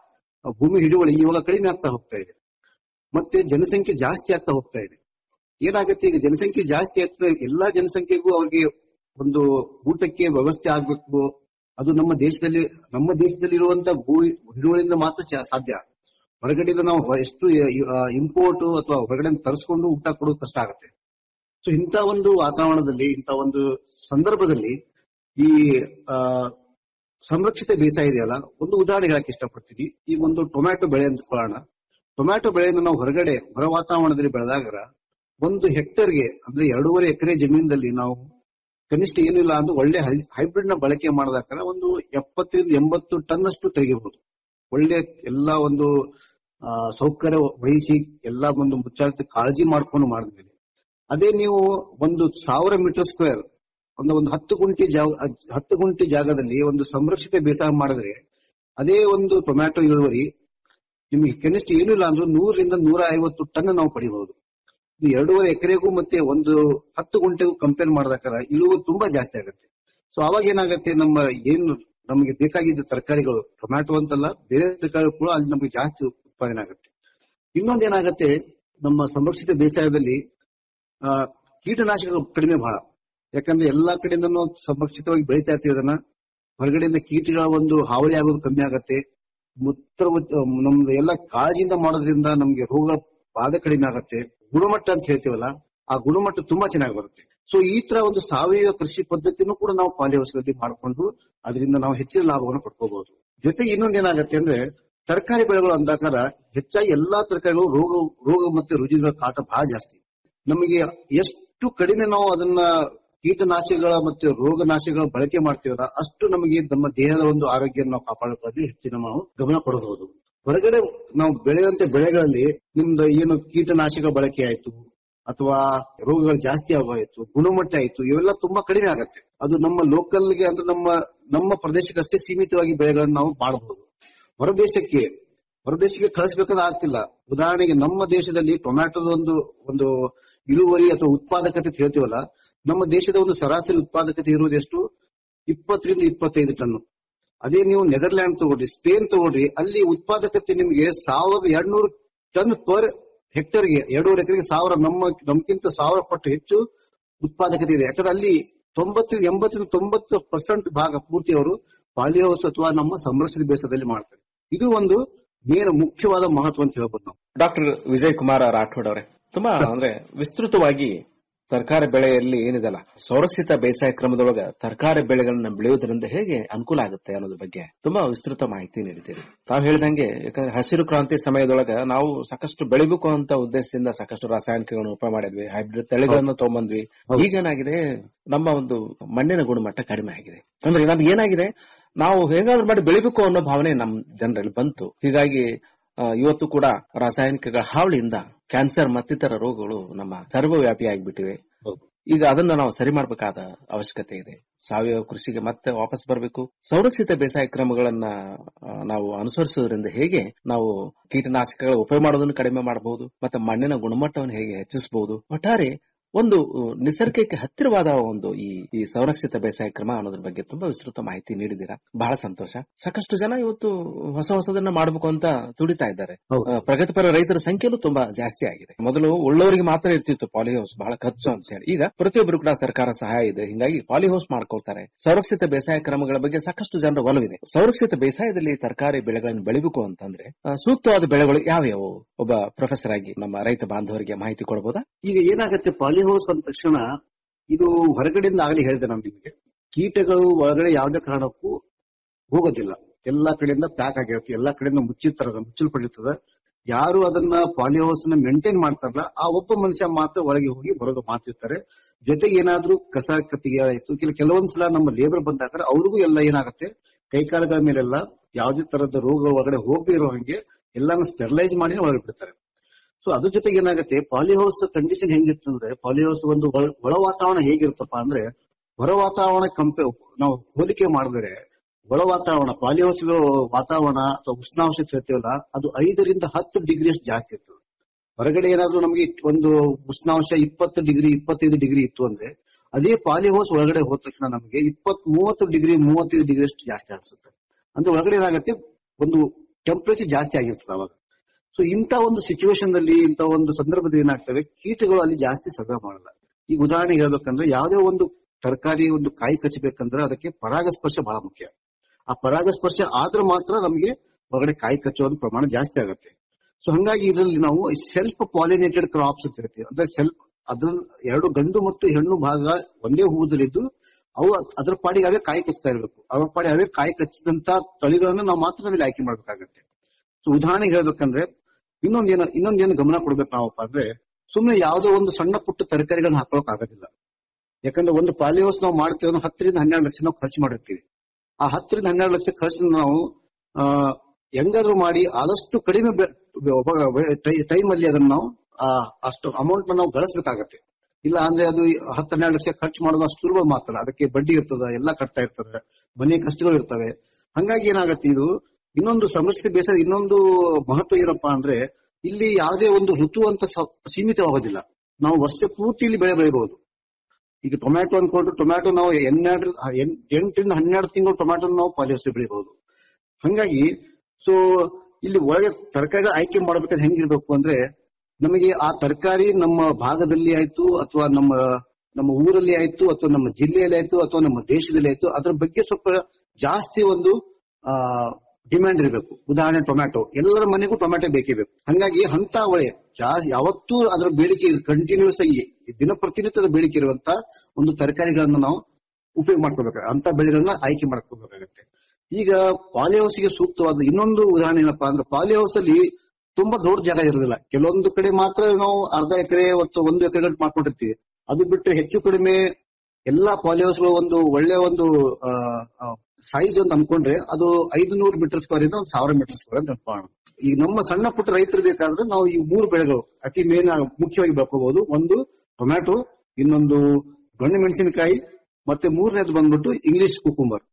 ಭೂಮಿ ಹಿಡುವಳಿ ಇವಾಗ ಕಡಿಮೆ ಆಗ್ತಾ ಹೋಗ್ತಾ ಇದೆ ಮತ್ತೆ ಜನಸಂಖ್ಯೆ ಜಾಸ್ತಿ ಆಗ್ತಾ ಹೋಗ್ತಾ ಇದೆ ಏನಾಗುತ್ತೆ ಈಗ ಜನಸಂಖ್ಯೆ ಜಾಸ್ತಿ ಆಗ್ತದೆ ಎಲ್ಲಾ ಜನಸಂಖ್ಯೆಗೂ ಅವ್ರಿಗೆ ಒಂದು ಊಟಕ್ಕೆ ವ್ಯವಸ್ಥೆ ಆಗ್ಬೇಕು ಅದು ನಮ್ಮ ದೇಶದಲ್ಲಿ ನಮ್ಮ ದೇಶದಲ್ಲಿ ಇರುವಂತ ಭೂ ಹಿಡುವಳಿಯಿಂದ ಮಾತ್ರ ಚ- ಸಾಧ್ಯ ಹೊರಗಡೆಯಿಂದ ನಾವು ಹೊ- ಎಷ್ಟು ಇಂಪೋರ್ಟ್ ಅಥವಾ ಹೊರಗಡೆ ತರಿಸ್ಕೊಂಡು ಊಟ ಕೊಡೋದು ಕಷ್ಟ ಆಗುತ್ತೆ ಸೊ ಇಂಥ ಒಂದು ವಾತಾವರಣದಲ್ಲಿ ಇಂಥ ಒಂದು ಸಂದರ್ಭದಲ್ಲಿ ಈ ಆ, ಸಂರಕ್ಷಿತ ಬೇಸಾಯ ಇದೆಯಲ್ಲ ಒಂದು ಉದಾಹರಣೆ ಹೇಳಕ್ ಇಷ್ಟಪಡ್ತೀನಿ ಈ ಒಂದು ಟೊಮ್ಯಾಟೊ ಬೆಳೆ ಅಂದ್ಕೊಳ್ಳೋಣ ಟೊಮ್ಯಾಟೊ ಬೆಳೆಯನ್ನು ನಾವು ಹೊರಗಡೆ ಹೊರ ವಾತಾವರಣದಲ್ಲಿ ಬೆಳೆದಾಗ ಒಂದು ಹೆಕ್ಟರ್ಗೆ ಅಂದ್ರೆ ಎರಡೂವರೆ ಎಕರೆ ಜಮೀನಲ್ಲಿ ನಾವು ಕನಿಷ್ಠ ಏನಿಲ್ಲ ಅಂದ್ರೆ ಒಳ್ಳೆ ಹೈಬ್ರಿಡ್ ನ ಬಳಕೆ ಮಾಡಿದಾಗ ಒಂದು ಎಪ್ಪತ್ತರಿಂದ ಎಂಬತ್ತು ಟನ್ ಅಷ್ಟು ತೆಗಿಬಹುದು ಒಳ್ಳೆ ಎಲ್ಲಾ ಒಂದು ಆ, ಸೌಕರ್ಯ ವಹಿಸಿ ಎಲ್ಲಾ ಒಂದು ಮುಚ್ಚಾಳಿತ ಕಾಳಜಿ ಮಾಡ್ಕೊಂಡು ಮಾಡಿದ್ಮೇಲೆ ಅದೇ ನೀವು ಒಂದು ಸಾವಿರ ಮೀಟರ್ ಸ್ಕ್ವೇರ್ ಒಂದು ಒಂದು ಹತ್ತು ಗುಂಟೆ ಜಾಗ ಹತ್ತು ಗುಂಟೆ ಜಾಗದಲ್ಲಿ ಒಂದು ಸಂರಕ್ಷಿತ ಬೇಸಾಯ ಮಾಡಿದ್ರೆ ಅದೇ ಒಂದು ಟೊಮ್ಯಾಟೊ ಇಳುವರಿ ನಿಮಗೆ ಕನಿಷ್ಠ ಏನೂ ಇಲ್ಲ ಅಂದ್ರೂ ನೂರರಿಂದ ನೂರ ಐವತ್ತು ಟನ್ ನಾವು ಪಡಿಬಹುದು ಈ ಎರಡೂವರೆ ಎಕರೆಗೂ ಮತ್ತೆ ಒಂದು ಹತ್ತು ಗುಂಟೆಗೂ ಕಂಪೇರ್ ಮಾಡಿದಾಗ ಇಳುವರಿ ತುಂಬಾ ಜಾಸ್ತಿ ಆಗುತ್ತೆ ಸೊ ಅವಾಗ ಏನಾಗುತ್ತೆ ನಮ್ಮ ಏನು ನಮಗೆ ಬೇಕಾಗಿದ್ದ ತರಕಾರಿಗಳು ಟೊಮ್ಯಾಟೊ ಅಂತಲ್ಲ ಬೇರೆ ತರಕಾರಿಗಳು ಕೂಡ ಅಲ್ಲಿ ನಮಗೆ ಜಾಸ್ತಿ ಉತ್ಪಾದನೆ ಆಗುತ್ತೆ ಇನ್ನೊಂದ್ ಏನಾಗುತ್ತೆ ನಮ್ಮ ಸಂರಕ್ಷಿತ ಬೇಸಾಯದಲ್ಲಿ ಆ ಕೀಟನಾಶಕಗಳು ಕಡಿಮೆ ಬಹಳ ಯಾಕಂದ್ರೆ ಎಲ್ಲಾ ಕಡೆಯಿಂದನೂ ಸಂರಕ್ಷಿತವಾಗಿ ಬೆಳೀತಾ ಇರ್ತೀವಿ ಅದನ್ನ ಹೊರಗಡೆಯಿಂದ ಕೀಟಗಳ ಒಂದು ಹಾವಳಿ ಆಗೋದು ಕಮ್ಮಿ ಆಗತ್ತೆ ಮೂತ್ರ ನಮ್ದು ಎಲ್ಲ ಕಾಳಜಿಯಿಂದ ಮಾಡೋದ್ರಿಂದ ನಮ್ಗೆ ರೋಗ ಬಾಧೆ ಕಡಿಮೆ ಆಗತ್ತೆ ಗುಣಮಟ್ಟ ಅಂತ ಹೇಳ್ತೀವಲ್ಲ ಆ ಗುಣಮಟ್ಟ ತುಂಬಾ ಚೆನ್ನಾಗಿ ಬರುತ್ತೆ ಸೊ ಈ ತರ ಒಂದು ಸಾವಯವ ಕೃಷಿ ಪದ್ಧತಿನೂ ಕೂಡ ನಾವು ಪಾಲಿಹೌಸ್ಗಳಲ್ಲಿ ಮಾಡಿಕೊಂಡು ಅದರಿಂದ ನಾವು ಹೆಚ್ಚಿನ ಲಾಭವನ್ನು ಪಡ್ಕೋಬಹುದು ಜೊತೆಗೆ ಇನ್ನೊಂದ್ ಏನಾಗತ್ತೆ ಅಂದ್ರೆ ತರಕಾರಿ ಬೆಳೆಗಳು ಅಂದಾಕಾರ ಹೆಚ್ಚಾಗಿ ಎಲ್ಲಾ ತರಕಾರಿಗಳು ರೋಗ ರೋಗ ಮತ್ತೆ ರುಜಿನಗಳ ಕಾಟ ಬಹಳ ಜಾಸ್ತಿ ನಮಗೆ ಎಷ್ಟು ಕಡಿಮೆ ನಾವು ಅದನ್ನ ಕೀಟನಾಶಕಗಳ ಮತ್ತೆ ರೋಗನಾಶಕಗಳ ಬಳಕೆ ಮಾಡ್ತೀವಲ್ಲ ಅಷ್ಟು ನಮಗೆ ನಮ್ಮ ದೇಹದ ಒಂದು ಆರೋಗ್ಯ ನಾವು ಕಾಪಾಡಿಕೊಳ್ಳಲು ಹೆಚ್ಚಿನ ನಾವು ಗಮನ ಕೊಡಬಹುದು ಹೊರಗಡೆ ನಾವು ಬೆಳೆಯುವಂತ ಬೆಳೆಗಳಲ್ಲಿ ನಿಮ್ದು ಏನು ಕೀಟನಾಶಕ ಬಳಕೆ ಆಯ್ತು ಅಥವಾ ರೋಗಗಳು ಜಾಸ್ತಿ ಆಗೋಯ್ತು ಗುಣಮಟ್ಟ ಆಯ್ತು ಇವೆಲ್ಲ ತುಂಬಾ ಕಡಿಮೆ ಆಗತ್ತೆ ಅದು ನಮ್ಮ ಲೋಕಲ್ಗೆ ಅಂದ್ರೆ ನಮ್ಮ ನಮ್ಮ ಪ್ರದೇಶಕ್ಕಷ್ಟೇ ಸೀಮಿತವಾಗಿ ಬೆಳೆಗಳನ್ನು ನಾವು ಮಾಡಬಹುದು ಹೊರದೇಶಕ್ಕೆ ಹೊರದೇಶಕ್ಕೆ ಕಳಿಸ್ಬೇಕಂದ್ರೆ ಆಗ್ತಿಲ್ಲ ಉದಾಹರಣೆಗೆ ನಮ್ಮ ದೇಶದಲ್ಲಿ ಟೊಮ್ಯಾಟೋದ ಒಂದು ಒಂದು ಇಳುವರಿ ಅಥವಾ ಉತ್ಪಾದಕತೆ ಅಂತ ಹೇಳ್ತೀವಲ್ಲ ನಮ್ಮ ದೇಶದ ಒಂದು ಸರಾಸರಿ ಉತ್ಪಾದಕತೆ ಇರುವುದು ಎಷ್ಟು ಇಪ್ಪತ್ತರಿಂದ ಇಪ್ಪತ್ತೈದು ಟನ್ ಅದೇ ನೀವು ನೆದರ್ಲ್ಯಾಂಡ್ ತಗೊಳ್ರಿ ಸ್ಪೇನ್ ತಗೊಳ್ರಿ ಅಲ್ಲಿ ಉತ್ಪಾದಕತೆ ನಿಮಗೆ ಸಾವಿರದ ಎರಡ್ನೂರು ಟನ್ ಪರ್ ಹೆಕ್ಟರ್ಗೆ ಎರಡೂವರೆ ಎಕರೆಗೆ ಸಾವಿರ ನಮ್ಮ ನಮ್ಗಿಂತ ಸಾವಿರ ಪಟ್ಟು ಹೆಚ್ಚು ಉತ್ಪಾದಕತೆ ಇದೆ ಯಾಕಂದ್ರೆ ಅಲ್ಲಿ ತೊಂಬತ್ತು ಎಂಬತ್ತರಿಂದ ತೊಂಬತ್ತು ಪರ್ಸೆಂಟ್ ಭಾಗ ಪೂರ್ತಿ ಅವರು ಪಾಲಿಹೌಸ್ ಅಥವಾ ನಮ್ಮ ಸಂರಕ್ಷಿತ ಬೇಸದಲ್ಲಿ ಮಾಡ್ತಾರೆ ಇದು ಒಂದು ಮೇನ್ ಮುಖ್ಯವಾದ ಮಹತ್ವ ಅಂತ ಹೇಳ್ಬೋದು ನಾವು ಡಾಕ್ಟರ್ ವಿಜಯ್ ಕುಮಾರ್ ರಾಠೋಡ್ ಅವರೇ ತುಂಬಾ ಅಂದ್ರೆ ವಿಸ್ತೃತವಾಗಿ ತರಕಾರಿ ಬೆಳೆಯಲ್ಲಿ ಏನಿದೆಲ್ಲ ಸಂರಕ್ಷಿತ ಬೇಸಾಯ ಕ್ರಮದೊಳಗ ತರಕಾರಿ ಬೆಳೆಗಳನ್ನ ಬೆಳೆಯುವುದರಿಂದ ಹೇಗೆ ಅನುಕೂಲ ಆಗುತ್ತೆ ಅನ್ನೋದ್ರ ಬಗ್ಗೆ ತುಂಬಾ ವಿಸ್ತೃತ ಮಾಹಿತಿ ನೀಡಿದ್ದೀರಿ ತಾವು ಹೇಳಿದಂಗೆ ಯಾಕಂದ್ರೆ ಹಸಿರು ಕ್ರಾಂತಿ ಸಮಯದೊಳಗ ನಾವು ಸಾಕಷ್ಟು ಬೆಳಿಬೇಕು ಅಂತ ಉದ್ದೇಶದಿಂದ ಸಾಕಷ್ಟು ರಾಸಾಯನಿಕಗಳನ್ನು ಉಪಯೋಗ ಮಾಡಿದ್ವಿ ಹೈಬ್ರಿಡ್ ತಳಿಗಳನ್ನು ತಗೊಂಬಂದ್ವಿ ಈಗೇನಾಗಿದೆ ನಮ್ಮ ಒಂದು ಮಣ್ಣಿನ ಗುಣಮಟ್ಟ ಕಡಿಮೆ ಆಗಿದೆ ಅಂದ್ರೆ ನಮ್ಗೆ ಏನಾಗಿದೆ ನಾವು ಹೇಗಾದ್ರೂ ಮಾಡಿ ಬೆಳಿಬೇಕು ಅನ್ನೋ ಭಾವನೆ ನಮ್ ಜನರಲ್ಲಿ ಬಂತು ಹೀಗಾಗಿ ಆ, ಇವತ್ತು ಕೂಡ ರಾಸಾಯನಿಕಗಳ ಹಾವಳಿಯಿಂದ ಕ್ಯಾನ್ಸರ್ ಮತ್ತಿತರ ರೋಗಗಳು ನಮ್ಮ ಸರ್ವವ್ಯಾಪಿ ಆಗಿಬಿಟ್ಟಿವೆ ಈಗ ಅದನ್ನ ನಾವು ಸರಿ ಮಾಡಬೇಕಾದ ಅವಶ್ಯಕತೆ ಇದೆ ಸಾವಯವ ಕೃಷಿಗೆ ಮತ್ತೆ ವಾಪಸ್ ಬರಬೇಕು ಸಂರಕ್ಷಿತ ಬೇಸಾಯ ಕ್ರಮಗಳನ್ನ ಆ, ನಾವು ಅನುಸರಿಸುವುದರಿಂದ ಹೇಗೆ ನಾವು ಕೀಟನಾಶಕಗಳ ಉಪಯೋಗ ಮಾಡೋದನ್ನು ಕಡಿಮೆ ಮಾಡಬಹುದು ಮತ್ತೆ ಮಣ್ಣಿನ ಗುಣಮಟ್ಟವನ್ನು ಹೇಗೆ ಹೆಚ್ಚಿಸಬಹುದು ಒಟ್ಟಾರೆ ಒಂದು ಅ, ನಿಸರ್ಗಕ್ಕೆ ಹತ್ತಿರವಾದ ಒಂದು ಈ ಈ ಸಂರಕ್ಷಿತ ಬೇಸಾಯ ಕ್ರಮ ಅನ್ನೋದ್ರ ಬಗ್ಗೆ ತುಂಬಾ ವಿಸ್ತೃತ ಮಾಹಿತಿ ನೀಡಿದ್ದೀರಾ ಬಹಳ ಸಂತೋಷ ಸಾಕಷ್ಟು ಜನ ಇವತ್ತು ಹೊಸ ಹೊಸದನ್ನ ಮಾಡಬೇಕು ಅಂತ ತುಡಿತಾ ಇದ್ದಾರೆ ಆ, ಪ್ರಗತಿಪರ ರೈತರ ಸಂಖ್ಯೆನೂ ತುಂಬಾ ಜಾಸ್ತಿ ಆಗಿದೆ ಮೊದಲು ಉಳ್ಳವರಿಗೆ ಮಾತ್ರ ಇರ್ತಿತ್ತು ಪಾಲಿಹೌಸ್ ಬಹಳ ಖರ್ಚು ಅಂತ ಹೇಳಿ ಈಗ ಪ್ರತಿಯೊಬ್ಬರು ಕೂಡ ಸರ್ಕಾರ ಸಹಾಯ ಇದೆ ಹಿಂಗಾಗಿ ಪಾಲಿಹೌಸ್ ಮಾಡ್ಕೊಳ್ತಾರೆ ಸಂರಕ್ಷಿತ ಬೇಸಾಯ ಕ್ರಮಗಳ ಬಗ್ಗೆ ಸಾಕಷ್ಟು ಜನರ ಒಲವಿದೆ ಸಂರಕ್ಷಿತ ಬೇಸಾಯದಲ್ಲಿ ತರಕಾರಿ ಬೆಳೆಗಳನ್ನು ಬೆಳಿಬೇಕು ಅಂತಂದ್ರೆ ಆ, ಸೂಕ್ತವಾದ ಬೆಳೆಗಳು ಯಾವ್ಯಾವು ಒಬ್ಬ ಪ್ರೊಫೆಸರ್ ಆಗಿ ನಮ್ಮ ರೈತ ಬಾಂಧವರಿಗೆ ಮಾಹಿತಿ ಕೊಡಬಹುದಾ ಈಗ ಏನಾಗುತ್ತೆ ಪಾಲಿಹೌಸ್ ಅಂದ ತಕ್ಷಣ ಇದು ಹೊರಗಡೆಯಿಂದ ಆಗಲಿ ಹೇಳಿದೆ ನಾನು ನಿಮಗೆ ಕೀಟಗಳು ಒಳಗಡೆ ಯಾವುದೇ ಕಾರಣಕ್ಕೂ ಹೋಗೋದಿಲ್ಲ ಎಲ್ಲಾ ಕಡೆಯಿಂದ ಪ್ಯಾಕ್ ಆಗಿರುತ್ತೆ ಎಲ್ಲಾ ಕಡೆಯಿಂದ ಮುಚ್ಚಿರ್ತಾರ ಮುಚ್ಚಲ್ಪಟ್ಟಿರ್ತದ ಯಾರು ಅದನ್ನ ಪಾಲಿಹೌಸ್ ನ ಮೇಂಟೈನ್ ಮಾಡ್ತಾರಲ್ಲ ಆ ಒಬ್ಬ ಮನುಷ್ಯ ಮಾತ್ರ ಒಳಗೆ ಹೋಗಿ ಬರೋದು ಮಾಡ್ತಿರ್ತಾರೆ ಜೊತೆಗೆ ಏನಾದ್ರೂ ಕಸ ಕತ್ತಿಗೆ ಆಯ್ತು ಕೆಲ ಕೆಲವೊಂದ್ಸಲ ನಮ್ಮ ಲೇಬರ್ ಬಂದಾಗ ಅವ್ರಿಗೂ ಎಲ್ಲ ಏನಾಗುತ್ತೆ ಕೈಕಾಲುಗಳ ಮೇಲೆಲ್ಲ ಯಾವುದೇ ತರದ ರೋಗ ಒಳಗಡೆ ಹೋಗದೆ ಇರೋ ಹಂಗೆ ಎಲ್ಲಾನು ಸ್ಟೆರಿಲೈಸ್ ಮಾಡಿ ಒಳಗೆ ಬಿಡ್ತಾರೆ ಸೊ ಅದ್ರ ಜೊತೆಗೆ ಏನಾಗುತ್ತೆ ಪಾಲಿಹೌಸ್ ಕಂಡೀಷನ್ ಹೆಂಗಿರ್ತಂದ್ರೆ ಪಾಲಿಹೌಸ್ ಒಂದು ಒಳ- ಒಳ ವಾತಾವರಣ ಹೇಗಿರುತ್ತಪ್ಪ ಅಂದ್ರೆ ಹೊರ ವಾತಾವರಣ ಕಂಪೇ ನಾವು ಹೋಲಿಕೆ ಮಾಡಿದ್ರೆ ಒಳ ವಾತಾವರಣ ಪಾಲಿಹೌಸ್ ವಾತಾವರಣ ಅಥವಾ ಉಷ್ಣಾಂಶ ಅಂತ ಹೇಳ್ತೀವಲ್ಲ ಅದು ಐದರಿಂದ ಹತ್ತು ಡಿಗ್ರಿ ಅಷ್ಟು ಜಾಸ್ತಿ ಇರ್ತದೆ ಹೊರಗಡೆ ಏನಾದ್ರೂ ನಮಗೆ ಒಂದು ಉಷ್ಣಾಂಶ ಇಪ್ಪತ್ತು ಡಿಗ್ರಿ ಇಪ್ಪತ್ತೈದು ಡಿಗ್ರಿ ಇತ್ತು ಅಂದ್ರೆ ಅದೇ ಪಾಲಿಹೌಸ್ ಒಳಗಡೆ ಹೋದ ತಕ್ಷಣ ನಮಗೆ ಇಪ್ಪತ್ ಮೂವತ್ತು ಡಿಗ್ರಿ ಮೂವತ್ತೈದು ಡಿಗ್ರಿ ಅಷ್ಟು ಜಾಸ್ತಿ ಅನ್ಸುತ್ತೆ ಅಂದ್ರೆ ಒಳಗಡೆ ಏನಾಗುತ್ತೆ ಒಂದು ಟೆಂಪರೇಚರ್ ಜಾಸ್ತಿ ಆಗಿರ್ತದೆ ಅವಾಗ ಸೊ ಇಂಥ ಒಂದು ಸಿಚುವೇಶನ್ ನಲ್ಲಿ ಇಂಥ ಒಂದು ಸಂದರ್ಭದಲ್ಲಿ ಏನಾಗ್ತವೆ ಕೀಟಗಳು ಅಲ್ಲಿ ಜಾಸ್ತಿ ಸರ್ವೆ ಮಾಡಲ್ಲ ಈಗ ಉದಾಹರಣೆಗೆ ಹೇಳ್ಬೇಕಂದ್ರೆ ಯಾವುದೇ ಒಂದು ತರಕಾರಿ ಒಂದು ಕಾಯಿ ಕಚ್ಚಬೇಕಂದ್ರೆ ಅದಕ್ಕೆ ಪರಾಗಸ್ಪರ್ಶ ಬಹಳ ಮುಖ್ಯ ಆ ಪರಾಗಸ್ಪರ್ಶ ಆದ್ರೆ ಮಾತ್ರ ನಮಗೆ ಹೊರಗಡೆ ಕಾಯಿ ಕಚ್ಚೋ ಒಂದು ಪ್ರಮಾಣ ಜಾಸ್ತಿ ಆಗುತ್ತೆ ಸೊ ಹಂಗಾಗಿ ಇದರಲ್ಲಿ ನಾವು ಸೆಲ್ಫ್ ಪಾಲಿನೇಟೆಡ್ ಕ್ರಾಪ್ಸ್ ಅಂತ ಹೇಳ್ತೀವಿ ಅಂದ್ರೆ ಸೆಲ್ಫ್ ಅದ್ರ ಎರಡು ಗಂಡು ಮತ್ತು ಹೆಣ್ಣು ಭಾಗ ಒಂದೇ ಹೂದಲ್ಲಿದ್ದು ಅವು ಅದ್ರ ಪಾಡಿಗೆ ಅವೇ ಕಾಯಿ ಕಚ್ತಾ ಇರಬೇಕು ಅದ್ರ ಪಾಡಿ ಅವೇ ಕಾಯಿ ಕಚ್ಚಿದಂತ ತಳಿಗಳನ್ನ ನಾವು ಮಾತ್ರ ನಾವಿಲ್ಲಿ ಆಯ್ಕೆ ಮಾಡ್ಬೇಕಾಗತ್ತೆ ಸೊ ಉದಾಹರಣೆಗೆ ಹೇಳ್ಬೇಕಂದ್ರೆ ಇನ್ನೊಂದೇನು ಇನ್ನೊಂದೇನು ಗಮನ ಕೊಡ್ಬೇಕು ನಾವಪ್ಪ ಅಂದ್ರೆ ಸುಮ್ಮನೆ ಯಾವುದೋ ಒಂದು ಸಣ್ಣ ಪುಟ್ಟ ತರಕಾರಿಗಳನ್ನ ಹಾಕೊಳಕ್ ಆಗೋದಿಲ್ಲ ಯಾಕಂದ್ರೆ ಒಂದು ಪಾಲಿ ಹೌಸ್ ನಾವು ಮಾಡ್ತೇವೆ ಅಂದ್ರೆ ಹತ್ತರಿಂದ ಹನ್ನೆರಡು ಲಕ್ಷ ನಾವು ಖರ್ಚು ಮಾಡಿರ್ತೀವಿ ಆ ಹತ್ತರಿಂದ ಹನ್ನೆರಡು ಲಕ್ಷ ಖರ್ಚು ನಾವು ಆ ಹೆಂಗಾದ್ರೂ ಮಾಡಿ ಆದಷ್ಟು ಕಡಿಮೆ ಟೈಮ್ ಅಲ್ಲಿ ಅದನ್ನ ನಾವು ಆ, ಅಷ್ಟು ಅಮೌಂಟ್ ನಾವು ಗಳಿಸಬೇಕಾಗತ್ತೆ ಇಲ್ಲ ಅಂದ್ರೆ ಅದು ಹತ್ತು ಹನ್ನೆರಡು ಲಕ್ಷ ಖರ್ಚು ಮಾಡೋದು ಅಷ್ಟು ಸುಲಭ ಮಾತ್ರ ಅದಕ್ಕೆ ಬಡ್ಡಿ ಇರ್ತದ ಎಲ್ಲ ಕಟ್ತಾ ಇರ್ತದೆ ಮನೆ ಕಷ್ಟಗಳು ಇರ್ತವೆ ಹಂಗಾಗಿ ಏನಾಗತ್ತೆ ಇದು ಇನ್ನೊಂದು ಸಂರಕ್ಷಿತ ಬೇಸಾಯ ಇನ್ನೊಂದು ಮಹತ್ವ ಏನಪ್ಪಾ ಅಂದ್ರೆ ಇಲ್ಲಿ ಯಾವುದೇ ಒಂದು ಋತು ಅಂತ ಸ- ಸೀಮಿತವಾಗೋದಿಲ್ಲ ನಾವು ವರ್ಷ ಪೂರ್ತಿ ಇಲ್ಲಿ ಬೆಳೆ ಬೆಳಿಬಹುದು ಈಗ ಟೊಮ್ಯಾಟೊ ಅನ್ಕೊಂಡ್ರೆ ಟೊಮ್ಯಾಟೊ ನಾವು ಹನ್ನೆರಡು ಎಂ- ಎಂಟರಿಂದ ಹನ್ನೆರಡು ತಿಂಗಳು ಟೊಮ್ಯಾಟೊ ನಾವು ಪಾಲಿಸಿ ಬೆಳಿಬಹುದು ಹಂಗಾಗಿ ಸೊ ಇಲ್ಲಿ ಒಳಗೆ ತರಕಾರಿ ಆಯ್ಕೆ ಮಾಡ್ಬೇಕಾದ್ರೆ ಹೆಂಗಿರ್ಬೇಕು ಅಂದ್ರೆ ನಮಗೆ ಆ ತರಕಾರಿ ನಮ್ಮ ಭಾಗದಲ್ಲಿ ಆಯ್ತು ಅಥವಾ ನಮ್ಮ ನಮ್ಮ ಊರಲ್ಲಿ ಆಯ್ತು ಅಥವಾ ನಮ್ಮ ಜಿಲ್ಲೆಯಲ್ಲಿ ಆಯ್ತು ಅಥವಾ ನಮ್ಮ ದೇಶದಲ್ಲಿ ಆಯ್ತು ಅದ್ರ ಬಗ್ಗೆ ಸ್ವಲ್ಪ ಜಾಸ್ತಿ ಒಂದು ಆ ಡಿಮ್ಯಾಂಡ್ ಇರಬೇಕು ಉದಾಹರಣೆ ಟೊಮ್ಯಾಟೊ ಎಲ್ಲರ ಮನೆಗೂ ಟೊಮ್ಯಾಟೊ ಬೇಕೇ ಬೇಕು ಹಂಗಾಗಿ ಅಂತ ಒಳ್ಳೆ ಜಾಸ್ತಿ ಯಾವತ್ತೂ ಅದರ ಬೇಡಿಕೆ ಕಂಟಿನ್ಯೂಸ್ ಆಗಿ ದಿನ ಪ್ರತಿನಿತ್ಯದ ಬೇಡಿಕೆ ಇರುವಂತ ಒಂದು ತರಕಾರಿಗಳನ್ನ ನಾವು ಉಪಯೋಗ ಮಾಡ್ಕೋಬೇಕು ಅಂತ ಬೆಳೆಗಳನ್ನ ಆಯ್ಕೆ ಮಾಡ್ಕೋಬೇಕಾಗತ್ತೆ ಈಗ ಪಾಲಿ ಹೌಸ್ಗೆ ಸೂಕ್ತವಾದ ಇನ್ನೊಂದು ಉದಾಹರಣೆ ಏನಪ್ಪಾ ಅಂದ್ರೆ ಪಾಲಿ ಹೌಸ್ ಅಲ್ಲಿ ತುಂಬಾ ದೊಡ್ಡ ಜಾಗ ಇರೋದಿಲ್ಲ ಕೆಲವೊಂದು ಕಡೆ ಮಾತ್ರ ನಾವು ಅರ್ಧ ಎಕರೆ ಮತ್ತು ಒಂದು ಎಕರೆ ಮಾಡ್ಕೊಂಡಿರ್ತೀವಿ ಅದು ಬಿಟ್ಟು ಹೆಚ್ಚು ಕಡಿಮೆ ಎಲ್ಲಾ ಪಾಲಿ ಹೌಸ್ಗಳು ಒಂದು ಒಳ್ಳೆ ಒಂದು ಸೈಜ್ ಅಂತ ಅನ್ಕೊಂಡ್ರೆ ಅದು ಐದು ನೂರು ಮೀಟರ್ ಸ್ಕ್ವೇರ್ ಇಂದ ಒಂದು ಸಾವಿರ ಮೀಟರ್ ಸ್ಕ್ವೇರ್ ಅಂತ ಅನ್ಕೊಳ್ಳೋಣ ಈಗ ನಮ್ಮ ಸಣ್ಣ ಪುಟ್ಟ ರೈತರು ಬೇಕಾದ್ರೆ ನಾವು ಈ ಮೂರು ಬೆಳೆಗಳು ಅತಿ ಮೇನ್ ಮುಖ್ಯವಾಗಿ ಬೆಳ್ಕೋಬಹುದು ಒಂದು ಟೊಮ್ಯಾಟೊ ಇನ್ನೊಂದು ಗಣ್ಣು ಮೆಣಸಿನಕಾಯಿ ಮತ್ತೆ ಮೂರನೇದು ಬಂದ್ಬಿಟ್ಟು ಇಂಗ್ಲಿಷ್ ಕುಕುಂಬರ್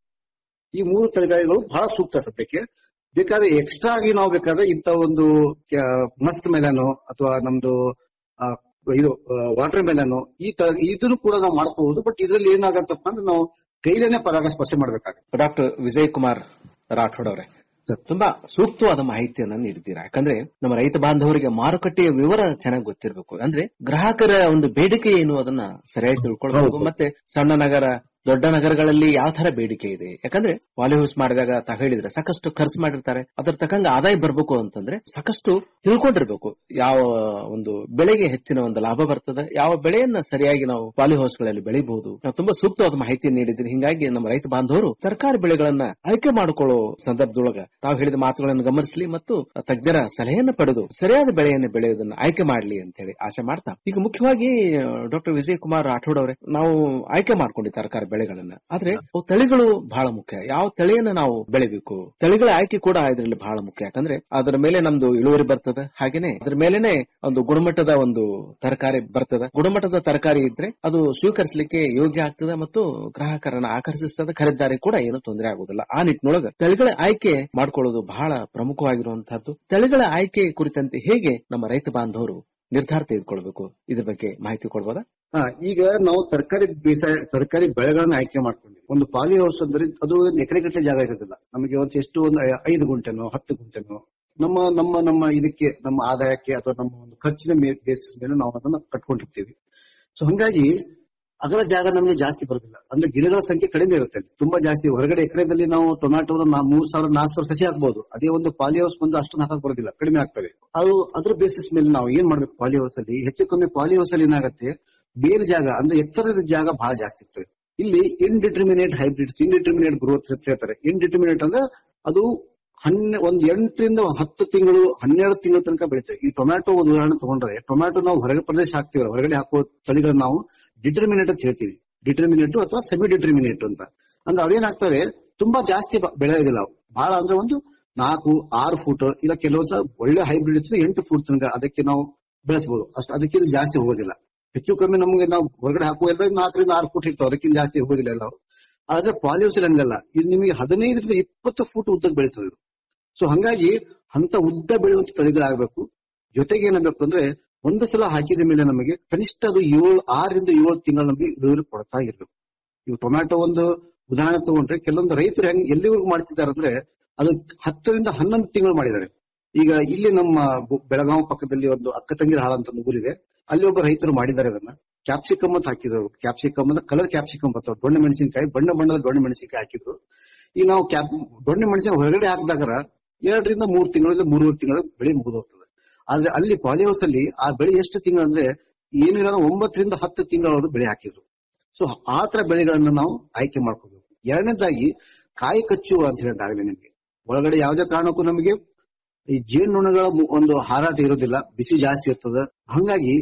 ಈ ಮೂರು ತರಕಾರಿಗಳು ಬಹಳ ಸೂಕ್ತ ಸದ್ಯಕ್ಕೆ ಬೇಕಾದ್ರೆ ಎಕ್ಸ್ಟ್ರಾ ಆಗಿ ನಾವು ಬೇಕಾದ್ರೆ ಇಂತ ಒಂದು ಮಸ್ಕ್ ಮೆಲನು ಅಥವಾ ನಮ್ದು ಆ, ಇದು ವಾಟರ್ ಮೆಲನು ಈ ತರ ಇದನ್ನು ಕೂಡ ನಾವು ಮಾಡ್ಕೋಬಹುದು ಬಟ್ ಇದರಲ್ಲಿ ಏನಾಗತ್ತಪ್ಪ ಅಂದ್ರೆ ನಾವು ಕೈಲೇನೆ ಪರಾಗಸ್ಪರ್ಶ ಮಾಡ್ಬೇಕಾಗುತ್ತೆ ಡಾಕ್ಟರ್ ವಿಜಯ್ ಕುಮಾರ್ ರಾಠೋಡ್ ಅವರೇ ತುಂಬಾ ಸೂಕ್ತವಾದ ಮಾಹಿತಿಯನ್ನ ನೀಡಿದ್ದೀರಾ ಯಾಕಂದ್ರೆ ನಮ್ಮ ರೈತ ಬಾಂಧವರಿಗೆ ಮಾರುಕಟ್ಟೆಯ ವಿವರ ಚೆನ್ನಾಗಿ ಗೊತ್ತಿರಬೇಕು ಅಂದ್ರೆ ಗ್ರಾಹಕರ ಒಂದು ಬೇಡಿಕೆ ಏನು ಅದನ್ನ ಸರಿಯಾಗಿ ತಿಳ್ಕೊಳ್ಬೇಕು ಮತ್ತೆ ಸಣ್ಣ ನಗರ ದೊಡ್ಡ ನಗರಗಳಲ್ಲಿ ಯಾವ ತರ ಬೇಡಿಕೆ ಇದೆ ಯಾಕಂದ್ರೆ ಪಾಲಿಹೌಸ್ ಮಾಡಿದಾಗ ತಾವ್ ಹೇಳಿದ್ರೆ ಸಾಕಷ್ಟು ಖರ್ಚು ಮಾಡಿರ್ತಾರೆ ಅದ್ರ ತಕ್ಕಂಗ ಆದಾಯ ಬರ್ಬೇಕು ಅಂತಂದ್ರೆ ಸಾಕಷ್ಟು ತಿಳ್ಕೊಂಡಿರ್ಬೇಕು ಯಾವ ಒಂದು ಬೆಳೆಗೆ ಹೆಚ್ಚಿನ ಒಂದು ಲಾಭ ಬರ್ತದೆ ಯಾವ ಬೆಳೆಯನ್ನ ಸರಿಯಾಗಿ ನಾವು ಪಾಲಿಹೌಸ್ ಗಳಲ್ಲಿ ಬೆಳಿಬಹುದು ನಾವು ತುಂಬಾ ಸೂಕ್ತವಾದ ಮಾಹಿತಿ ನೀಡಿದ್ರಿ ಹಿಂಗಾಗಿ ನಮ್ಮ ರೈತ ಬಾಂಧವರು ತರಕಾರಿ ಬೆಳೆಗಳನ್ನ ಆಯ್ಕೆ ಮಾಡಿಕೊಳ್ಳೋ ಸಂದರ್ಭದೊಳಗ ತಾವು ಹೇಳಿದ ಮಾತುಗಳನ್ನು ಗಮನಿಸಲಿ ಮತ್ತು ತಜ್ಞರ ಸಲಹೆಯನ್ನು ಪಡೆದು ಸರಿಯಾದ ಬೆಳೆಯನ್ನು ಬೆಳೆಯೋದನ್ನ ಆಯ್ಕೆ ಮಾಡಲಿ ಅಂತ ಹೇಳಿ ಆಶೆ ಮಾಡ್ತಾ ಈಗ ಮುಖ್ಯವಾಗಿ ಡಾಕ್ಟರ್ ವಿಜಯ್ ಕುಮಾರ್ ರಾಠೋಡ್ ಅವರೇ ನಾವು ಆಯ್ಕೆ ಮಾಡ್ಕೊಂಡಿ ತರಕಾರಿ ಬೆಳೆಗಳನ್ನ ಆದ್ರೆ ಅವು ತಳಿಗಳು ಬಹಳ ಮುಖ್ಯ ಯಾವ ತಳಿಯನ್ನ ನಾವು ಬೆಳಿಬೇಕು ತಳಿಗಳ ಆಯ್ಕೆ ಕೂಡ ಇದರಲ್ಲಿ ಬಹಳ ಮುಖ್ಯ ಯಾಕಂದ್ರೆ ಅದರ ಮೇಲೆ ನಮ್ದು ಇಳುವರಿ ಬರ್ತದೆ ಹಾಗೇನೆ ಅದ್ರ ಮೇಲೆನೆ ಒಂದು ಗುಣಮಟ್ಟದ ಒಂದು ತರಕಾರಿ ಬರ್ತದೆ ಗುಣಮಟ್ಟದ ತರಕಾರಿ ಇದ್ರೆ ಅದು ಸ್ವೀಕರಿಸಲಿಕ್ಕೆ ಯೋಗ್ಯ ಆಗ್ತದೆ ಮತ್ತು ಗ್ರಾಹಕರನ್ನ ಆಕರ್ಷಿಸ್ತದೆ ಖರೀದಾರಿ ಕೂಡ ಏನು ತೊಂದರೆ ಆಗುದಿಲ್ಲ ಆ ನಿಟ್ಟಿನೊಳಗ ತಳಿಗಳ ಆಯ್ಕೆ ಮಾಡ್ಕೊಳ್ಳೋದು ಬಹಳ ಪ್ರಮುಖವಾಗಿರುವಂತಹದ್ದು ತಳಿಗಳ ಆಯ್ಕೆ ಕುರಿತಂತೆ ಹೇಗೆ ನಮ್ಮ ರೈತ ಬಾಂಧವರು ನಿರ್ಧಾರ ತೆಗೆದುಕೊಳ್ಬೇಕು ಇದ್ರ ಬಗ್ಗೆ ಮಾಹಿತಿ ಕೊಡ್ಬೋದಾ ಹಾ ಈಗ ನಾವು ತರಕಾರಿ ಬೇಸಾಯ ತರಕಾರಿ ಬೆಳೆಗಳನ್ನ ಆಯ್ಕೆ ಮಾಡ್ಕೊಂಡಿವಿ ಒಂದು ಪಾಲಿ ಹೌಸ್ ಅಂದ್ರೆ ಅದು ಒಂದು ಎಕರೆ ಗಟ್ಟಲೆ ಜಾಗ ಇರೋದಿಲ್ಲ ನಮಗೆ ಒಂದು ಎಷ್ಟು ಒಂದು ಐದು ಗುಂಟೆನೋ ಹತ್ತು ಗುಂಟೆನೋ ನಮ್ಮ ನಮ್ಮ ನಮ್ಮ ಇದಕ್ಕೆ ನಮ್ಮ ಆದಾಯಕ್ಕೆ ಅಥವಾ ನಮ್ಮ ಒಂದು ಖರ್ಚಿನ ಬೇಸಿಸ್ ಮೇಲೆ ನಾವು ಅದನ್ನ ಕಟ್ಕೊಂಡಿರ್ತೀವಿ ಸೊ ಹಂಗಾಗಿ ಅದರ ಜಾಗ ನಮಗೆ ಜಾಸ್ತಿ ಬರೋದಿಲ್ಲ ಅಂದ್ರೆ ಗಿಡಗಳ ಸಂಖ್ಯೆ ಕಡಿಮೆ ಇರುತ್ತೆ ಅಲ್ಲಿ. ತುಂಬಾ ಜಾಸ್ತಿ ಹೊರಗಡೆ ಎಕರೆದಲ್ಲಿ ನಾವು ಟೊಮ್ಯಾಟೊ ಮೂರ್ ಸಾವಿರ ನಾಲ್ಕು ಸಾವಿರ ಸಸಿ ಹಾಕ್ಬಹುದು ಅದೇ ಒಂದು ಪಾಲಿ ಹೌಸ್ ಬಂದು ಅಷ್ಟೊಂದು ಹಾಕಕ್ ಬರೋದಿಲ್ಲ ಕಡಿಮೆ ಆಗ್ತವೆ ಅದು ಅದ್ರ ಬೇಸಿಸ್ ಮೇಲೆ ನಾವು ಏನ್ ಮಾಡ್ಬೇಕು ಪಾಲಿ ಹೌಸ್ ಅಲ್ಲಿ ಹೆಚ್ಚು ಕಮ್ಮಿ ಪಾಲಿ ಹೌಸ್ ಅಲ್ಲಿ ಏನಾಗುತ್ತೆ ಬೇರೆ ಜಾಗ ಅಂದ್ರೆ ಎತ್ತರದ ಜಾಗ ಬಹಳ ಜಾಸ್ತಿ ಇರ್ತದೆ ಇಲ್ಲಿ ಇನ್ಡಿಟರ್ಮಿನೇಟ್ ಹೈಬ್ರಿಡ್ಸ್ ಇನ್ಡಿಟರ್ಮಿನೇಟ್ ಗ್ರೋತ್ ಅಂತ ಹೇಳ್ತಾರೆ ಇನ್ಡಿಟರ್ಮಿನೇಟ್ ಅಂದ್ರೆ ಅದು ಹನ್ನೆ ಒಂದ್ ಎಂಟರಿಂದ ಹತ್ತು ತಿಂಗಳು ಹನ್ನೆರಡು ತಿಂಗಳ ತನಕ ಬೆಳಿತೇವೆ ಈ ಟೊಮ್ಯಾಟೊ ಒಂದು ಉದಾಹರಣೆ ತಗೊಂಡ್ರೆ ಟೊಮ್ಯಾಟೊ ನಾವು ಹೊರಗೆ ಪ್ರದೇಶ ಹಾಕ್ತಿವಲ್ಲ ಹೊರಗಡೆ ಹಾಕುವ ತಳಿಗಳನ್ನ ನಾವು ಡಿಟರ್ಮಿನೇಟ್ ಅಂತ ಹೇಳ್ತೀವಿ ಡಿಟರ್ಮಿನೇಟ್ ಅಥವಾ ಸೆಮಿ ಡಿಟರ್ಮಿನೇಟ್ ಅಂತ ಅಂದ್ರೆ ಅವೇನಾಗ್ತವೆ ತುಂಬಾ ಜಾಸ್ತಿ ಬ- ಬೆಳೆಯೋದಿಲ್ಲ ಅವು ಬಹಳ ಅಂದ್ರೆ ಒಂದು ನಾಲ್ಕು ಆರು ಫೂಟ್ ಇಲ್ಲ ಕೆಲವೊಂದ್ಸ ಒಳ್ಳೆ ಹೈಬ್ರಿಡ್ ಇತ್ತು ಎಂಟು ಫೂಟ್ ತನಕ ಅದಕ್ಕೆ ನಾವು ಬೆಳೆಸಬಹುದು ಅಷ್ಟು ಅದಕ್ಕಿಂತ ಜಾಸ್ತಿ ಹೋಗೋದಿಲ್ಲ ಹೆಚ್ಚು ಕಮ್ಮಿ ನಮಗೆ ನಾವು ಹೊರಗಡೆ ಹಾಕುವ ಎಲ್ಲ ನಾಲ್ಕರಿಂದ ಆರು ಫೂಟ್ ಇರ್ತಾವೆ ಅದಕ್ಕಿಂತ ಜಾಸ್ತಿ ಹೋಗೋದಿಲ್ಲ ಎಲ್ಲ ಅವು. ಆದ್ರೆ ಪಾಲಿಯೋಸ್ ಹಂಗಲ್ಲ ಇದು ನಿಮಗೆ ಹದಿನೈದರಿಂದ ಇಪ್ಪತ್ತು ಫೂಟ್ ಉದ್ದಕ್ಕೆ ಬೆಳೀತದೆ ಇದು ಸೊ ಹಂಗಾಗಿ ಅಂತ ಉದ್ದ ಬೆಳೆಯುವಂತ ತಳಿಗಳಾಗಬೇಕು ಜೊತೆಗೆ ಏನಾಗಬೇಕು ಅಂದ್ರೆ ಒಂದು ಸಲ ಹಾಕಿದ ಮೇಲೆ ನಮಗೆ ಕನಿಷ್ಠ ಅದು ಏಳು ಆರರಿಂದ ಏಳು ತಿಂಗಳು ನಮಗೆ ಇಳುವರಿ ಕೊಡ್ತಾ ಇರ್ಬೇಕು ಇವು ಟೊಮ್ಯಾಟೊ ಒಂದು ಉದಾಹರಣೆ ತಗೊಂಡ್ರೆ ಕೆಲವೊಂದು ರೈತರು ಹೆಂಗ್ ಎಲ್ಲಿವರೆಗೂ ಮಾಡ್ತಿದ್ದಾರೆ ಅಂದ್ರೆ ಅದು ಹತ್ತರಿಂದ ಹನ್ನೊಂದು ತಿಂಗಳು ಮಾಡಿದ್ದಾರೆ ಈಗ ಇಲ್ಲಿ ನಮ್ಮ ಬು- ಬೆಳಗಾವಿ ಪಕ್ಕದಲ್ಲಿ ಒಂದು ಅಕ್ಕ ತಂಗಿರ ಹಾಳ ಅಂತ ಒಂದು ಊರಿದೆ ಅಲ್ಲಿ ಒಬ್ಬ ರೈತರು ಮಾಡಿದ್ದಾರೆ ಅದನ್ನ ಕ್ಯಾಪ್ಸಿಕಮ್ ಅಂತ ಹಾಕಿದ್ರು ಕ್ಯಾಪ್ಸಿಕಮ್ ಅಂದ್ರೆ ಕಲರ್ ಕ್ಯಾಪ್ಸಿಕಮ್ ಬರ್ತಾವ ದೊಣ್ಣೆ ಮೆಣಸಿನಕಾಯಿ ಬಣ್ಣ ಬಣ್ಣದ ದೊಣ್ಣೆ ಮೆಣಸಿನಕಾಯಿ ಹಾಕಿದ್ರು ಈಗ ನಾವು ಕ್ಯಾಪ್ ದೊಣ್ಣೆ ಮೆಣಸಿನ ಹೊರಗಡೆ ಹಾಕಿದಾಗ ಎರಡರಿಂದ ಮೂರು ತಿಂಗಳಿಂದ ಮೂರುವರೆ ತಿಂಗಳ ಬೆಳೆ ಮುಗಿದೋಗ್ತದೆ ಆದ್ರೆ ಅಲ್ಲಿ ಪಾಲಿ ಹೌಸ್ ಅಲ್ಲಿ ಆ ಬೆಳೆ ಎಷ್ಟು ತಿಂಗಳು ಅಂದ್ರೆ ಏನಿಲ್ಲ ಒಂಬತ್ತರಿಂದ ಹತ್ತು ತಿಂಗಳವರು ಬೆಳೆ ಹಾಕಿದ್ರು ಸೊ ಆ ತರ ಬೆಳೆಗಳನ್ನ ನಾವು ಆಯ್ಕೆ ಮಾಡ್ಕೋಬೇಕು ಎರಡನೇದಾಗಿ ಕಾಯಿ ಕಚ್ಚುವ ಅಂತ ಹೇಳಿದಾಗಲೇ ನಿಮಗೆ ಒಳಗಡೆ ಯಾವುದೇ ಕಾರಣಕ್ಕೂ ನಮಗೆ ಈ ಜೇನುನೊಣಗಳ ಮು- ಒಂದು ಹಾರಾಟ ಇರೋದಿಲ್ಲ ಬಿಸಿ ಜಾಸ್ತಿ ಇರ್ತದೆ ಹಂಗಾಗಿ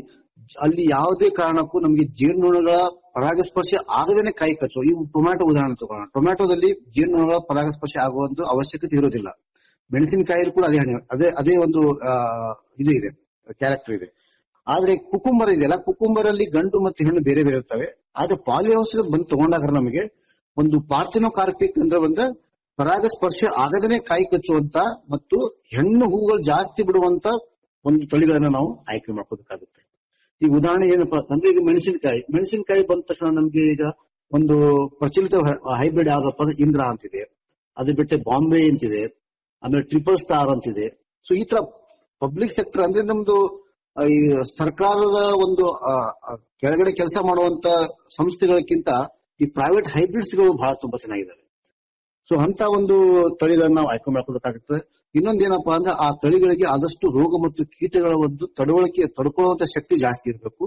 ಅಲ್ಲಿ ಯಾವುದೇ ಕಾರಣಕ್ಕೂ ನಮಗೆ ಜೇನುನೊಣಗಳ ಪರಾಗಸ್ಪರ್ಶ ಆಗದೇನೆ ಕಾಯಿ ಕಚ್ಚೋ ಈ ಟೊಮ್ಯಾಟೊ ಉದಾಹರಣೆ ತಗೋಣ ಟೊಮ್ಯಾಟೊದಲ್ಲಿ ಜೇನುನೊಣಗಳ ಪರಾಗಸ್ಪರ್ಶ ಆಗುವಂತ ಅವಶ್ಯಕತೆ ಇರೋದಿಲ್ಲ ಮೆಣಸಿನಕಾಯಿ ಕೂಡ ಅದೇ ಹಣೆ ಅದೇ ಅದೇ ಒಂದು ಆ, ಇದು ಇದೆ ಕ್ಯಾರೆಕ್ಟರ್ ಇದೆ ಆದ್ರೆ ಕುಕುಂಬರ್ ಇದೆಯಲ್ಲ ಕುಕುಂಬರ್ ಅಲ್ಲಿ ಗಂಡು ಮತ್ತು ಹೆಣ್ಣು ಬೇರೆ ಬೇರೆ ಇರ್ತವೆ ಆದ್ರೆ ಪಾಲಿಹೌಸ್ ಬಂದು ತಗೊಂಡಾಗ ನಮಗೆ ಒಂದು ಪಾರ್ಥಿನೋಕಾರ್ಪಿಕ್ ಅಂದ್ರೆ ಬಂದ್ರೆ ಪರಾಗಸ್ಪರ್ಶ ಆಗದೇನೆ ಕಾಯಿ ಕಚ್ಚುವಂತ ಮತ್ತು ಹೆಣ್ಣು ಹೂಗಳು ಜಾಸ್ತಿ ಬಿಡುವಂತ ಒಂದು ತಳಿಗಳನ್ನ ನಾವು ಆಯ್ಕೆ ಮಾಡ್ಕೋಬೇಕಾಗುತ್ತೆ ಈಗ ಉದಾಹರಣೆ ಏನಪ್ಪಾ ಅಂದ್ರೆ ಈಗ ಮೆಣಸಿನಕಾಯಿ ಮೆಣಸಿನಕಾಯಿ ಬಂದ ತಕ್ಷಣ ನಮ್ಗೆ ಈಗ ಒಂದು ಪ್ರಚಲಿತ ಹೈಬ್ರಿಡ್ ಯಾವ್ದಪ್ಪ ಅಂದ್ರೆ ಇಂದ್ರ ಅಂತಿದೆ ಅದು ಬಿಟ್ಟೆ ಬಾಂಬೆ ಅಂತಿದೆ ಆಮೇಲೆ ಟ್ರಿಪಲ್ ಸ್ಟಾರ್ ಅಂತಿದೆ ಸೊ ಈ ತರ ಪಬ್ಲಿಕ್ ಸೆಕ್ಟರ್ ಅಂದ್ರೆ ನಮ್ದು ಆ, ಈ ಸರ್ಕಾರದ ಒಂದು ಆ, ಆ, ಕೆಳಗಡೆ ಕೆಲಸ ಮಾಡುವಂತ ಸಂಸ್ಥೆಗಳಕ್ಕಿಂತ ಈ ಪ್ರೈವೇಟ್ ಹೈಬ್ರಿಡ್ಸ್ ಗಳು ಬಹಳ ತುಂಬಾ ಚೆನ್ನಾಗಿದ್ದಾವೆ ಸೊ ಅಂತ ಒಂದು ತಳಿಗಳನ್ನ ನಾವು ಆಯ್ಕೆ ಮಾಡ್ಕೋಬೇಕಾಗುತ್ತೆ ಇನ್ನೊಂದೇನಪ್ಪಾ ಅಂದ್ರೆ ಆ ತಳಿಗಳಿಗೆ ಆದಷ್ಟು ರೋಗ ಮತ್ತು ಕೀಟಗಳ ಒಂದು ತಡವಳಿಕೆ ತಡ್ಕೊಳ್ಳುವಂತ ಶಕ್ತಿ ಜಾಸ್ತಿ ಇರಬೇಕು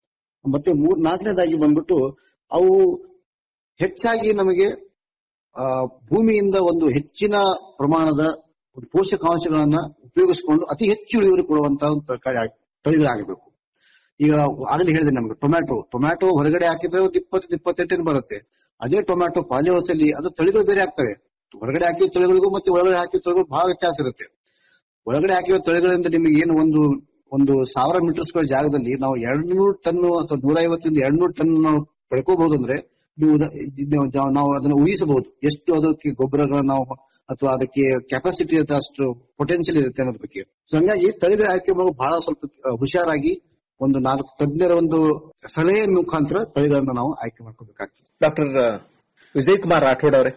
ಮತ್ತೆ ಮೂರ್ ನಾಲ್ಕನೇದಾಗಿ ಬಂದ್ಬಿಟ್ಟು ಅವು ಹೆಚ್ಚಾಗಿ ನಮಗೆ ಆ, ಭೂಮಿಯಿಂದ ಒಂದು ಹೆಚ್ಚಿನ ಪ್ರಮಾಣದ ಒಂದು ಪೋಷಕಾಂಶಗಳನ್ನ ಉಪಯೋಗಿಸಿಕೊಂಡು ಅತಿ ಹೆಚ್ಚು ಇಳುವರಿ ಕೊಡುವಂತಹ ಒಂದು ತರಕಾರಿ ಆಗ್- ತಳಿಗಳಾಗಬೇಕು ಈಗ ಆಗಲೇ ಹೇಳಿದೆ ನಮ್ಗೆ ಟೊಮ್ಯಾಟೊ ಟೊಮ್ಯಾಟೊ ಹೊರಗಡೆ ಹಾಕಿದ್ರೆ ಒಂದು ಇಪ್ಪತ್ತು ಇಪ್ಪತ್ತೆಂಟು ಬರುತ್ತೆ ಅದೇ ಟೊಮ್ಯಾಟೊ ಪಾಲಿಹೌಸ್ ಅಲ್ಲಿ ಅದು ತಳಿಗಳು ಬೇರೆ ಆಗ್ತವೆ ಹೊರಗಡೆ ಹಾಕಿದ ತಳಿಗಳಿಗೂ ಮತ್ತೆ ಒಳಗಡೆ ಹಾಕಿದ ತಳಿಗಳು ಬಹಳ ವ್ಯತ್ಯಾಸ ಇರುತ್ತೆ ಒಳಗಡೆ ಹಾಕಿರೋ ತಳಿಗಳಿಂದ ನಿಮಗೆ ಏನು ಒಂದು ಒಂದು ಸಾವಿರ ಮೀಟರ್ ಸ್ಕ್ವೇರ್ ಜಾಗದಲ್ಲಿ ನಾವು ಎರಡು ನೂರು ಟನ್ ಅಥವಾ ನೂರ ಐವತ್ತರಿಂದ ಎರಡು ನೂರು ಟನ್ ನಾವು ಪಡ್ಕೋಬಹುದು ಅಂದ್ರೆ ನೀವು ಉದಾ- ನೀವು ಜಾ- ನಾವು ಅದನ್ನ ಊಹಿಸಬಹುದು ಎಷ್ಟು ಅದಕ್ಕೆ ಗೊಬ್ಬರಗಳನ್ನ ನಾವು ಅಥವಾ ಅದಕ್ಕೆ ಕೆಪಾಸಿಟಿ ಇರುತ್ತೆ ಅಷ್ಟು ಪೊಟೆನ್ಶಿಯಲ್ ಇರುತ್ತೆ ಅನ್ನೋದ್ರ ಬಗ್ಗೆ ಸೊ ಹಂಗಾಗಿ ತಳಿಗಳ ಆಯ್ಕೆ ಮಾಡೋದು ಬಹಳ ಸ್ವಲ್ಪ ಆ, ಹುಷಾರಾಗಿ ಒಂದು ನಾಲ್ಕು ತಜ್ಞರ ಒಂದು ಸಲಹೆ ಮುಖಾಂತರ ತಳಿಗಳನ್ನ ನಾವು ಆಯ್ಕೆ ಮಾಡ್ಕೋಬೇಕಾಗ್ತದೆ ಡಾಕ್ಟರ್ ವಿಜಯ್ ಕುಮಾರ್ ರಾಠೋಡ್ ಅವರೇ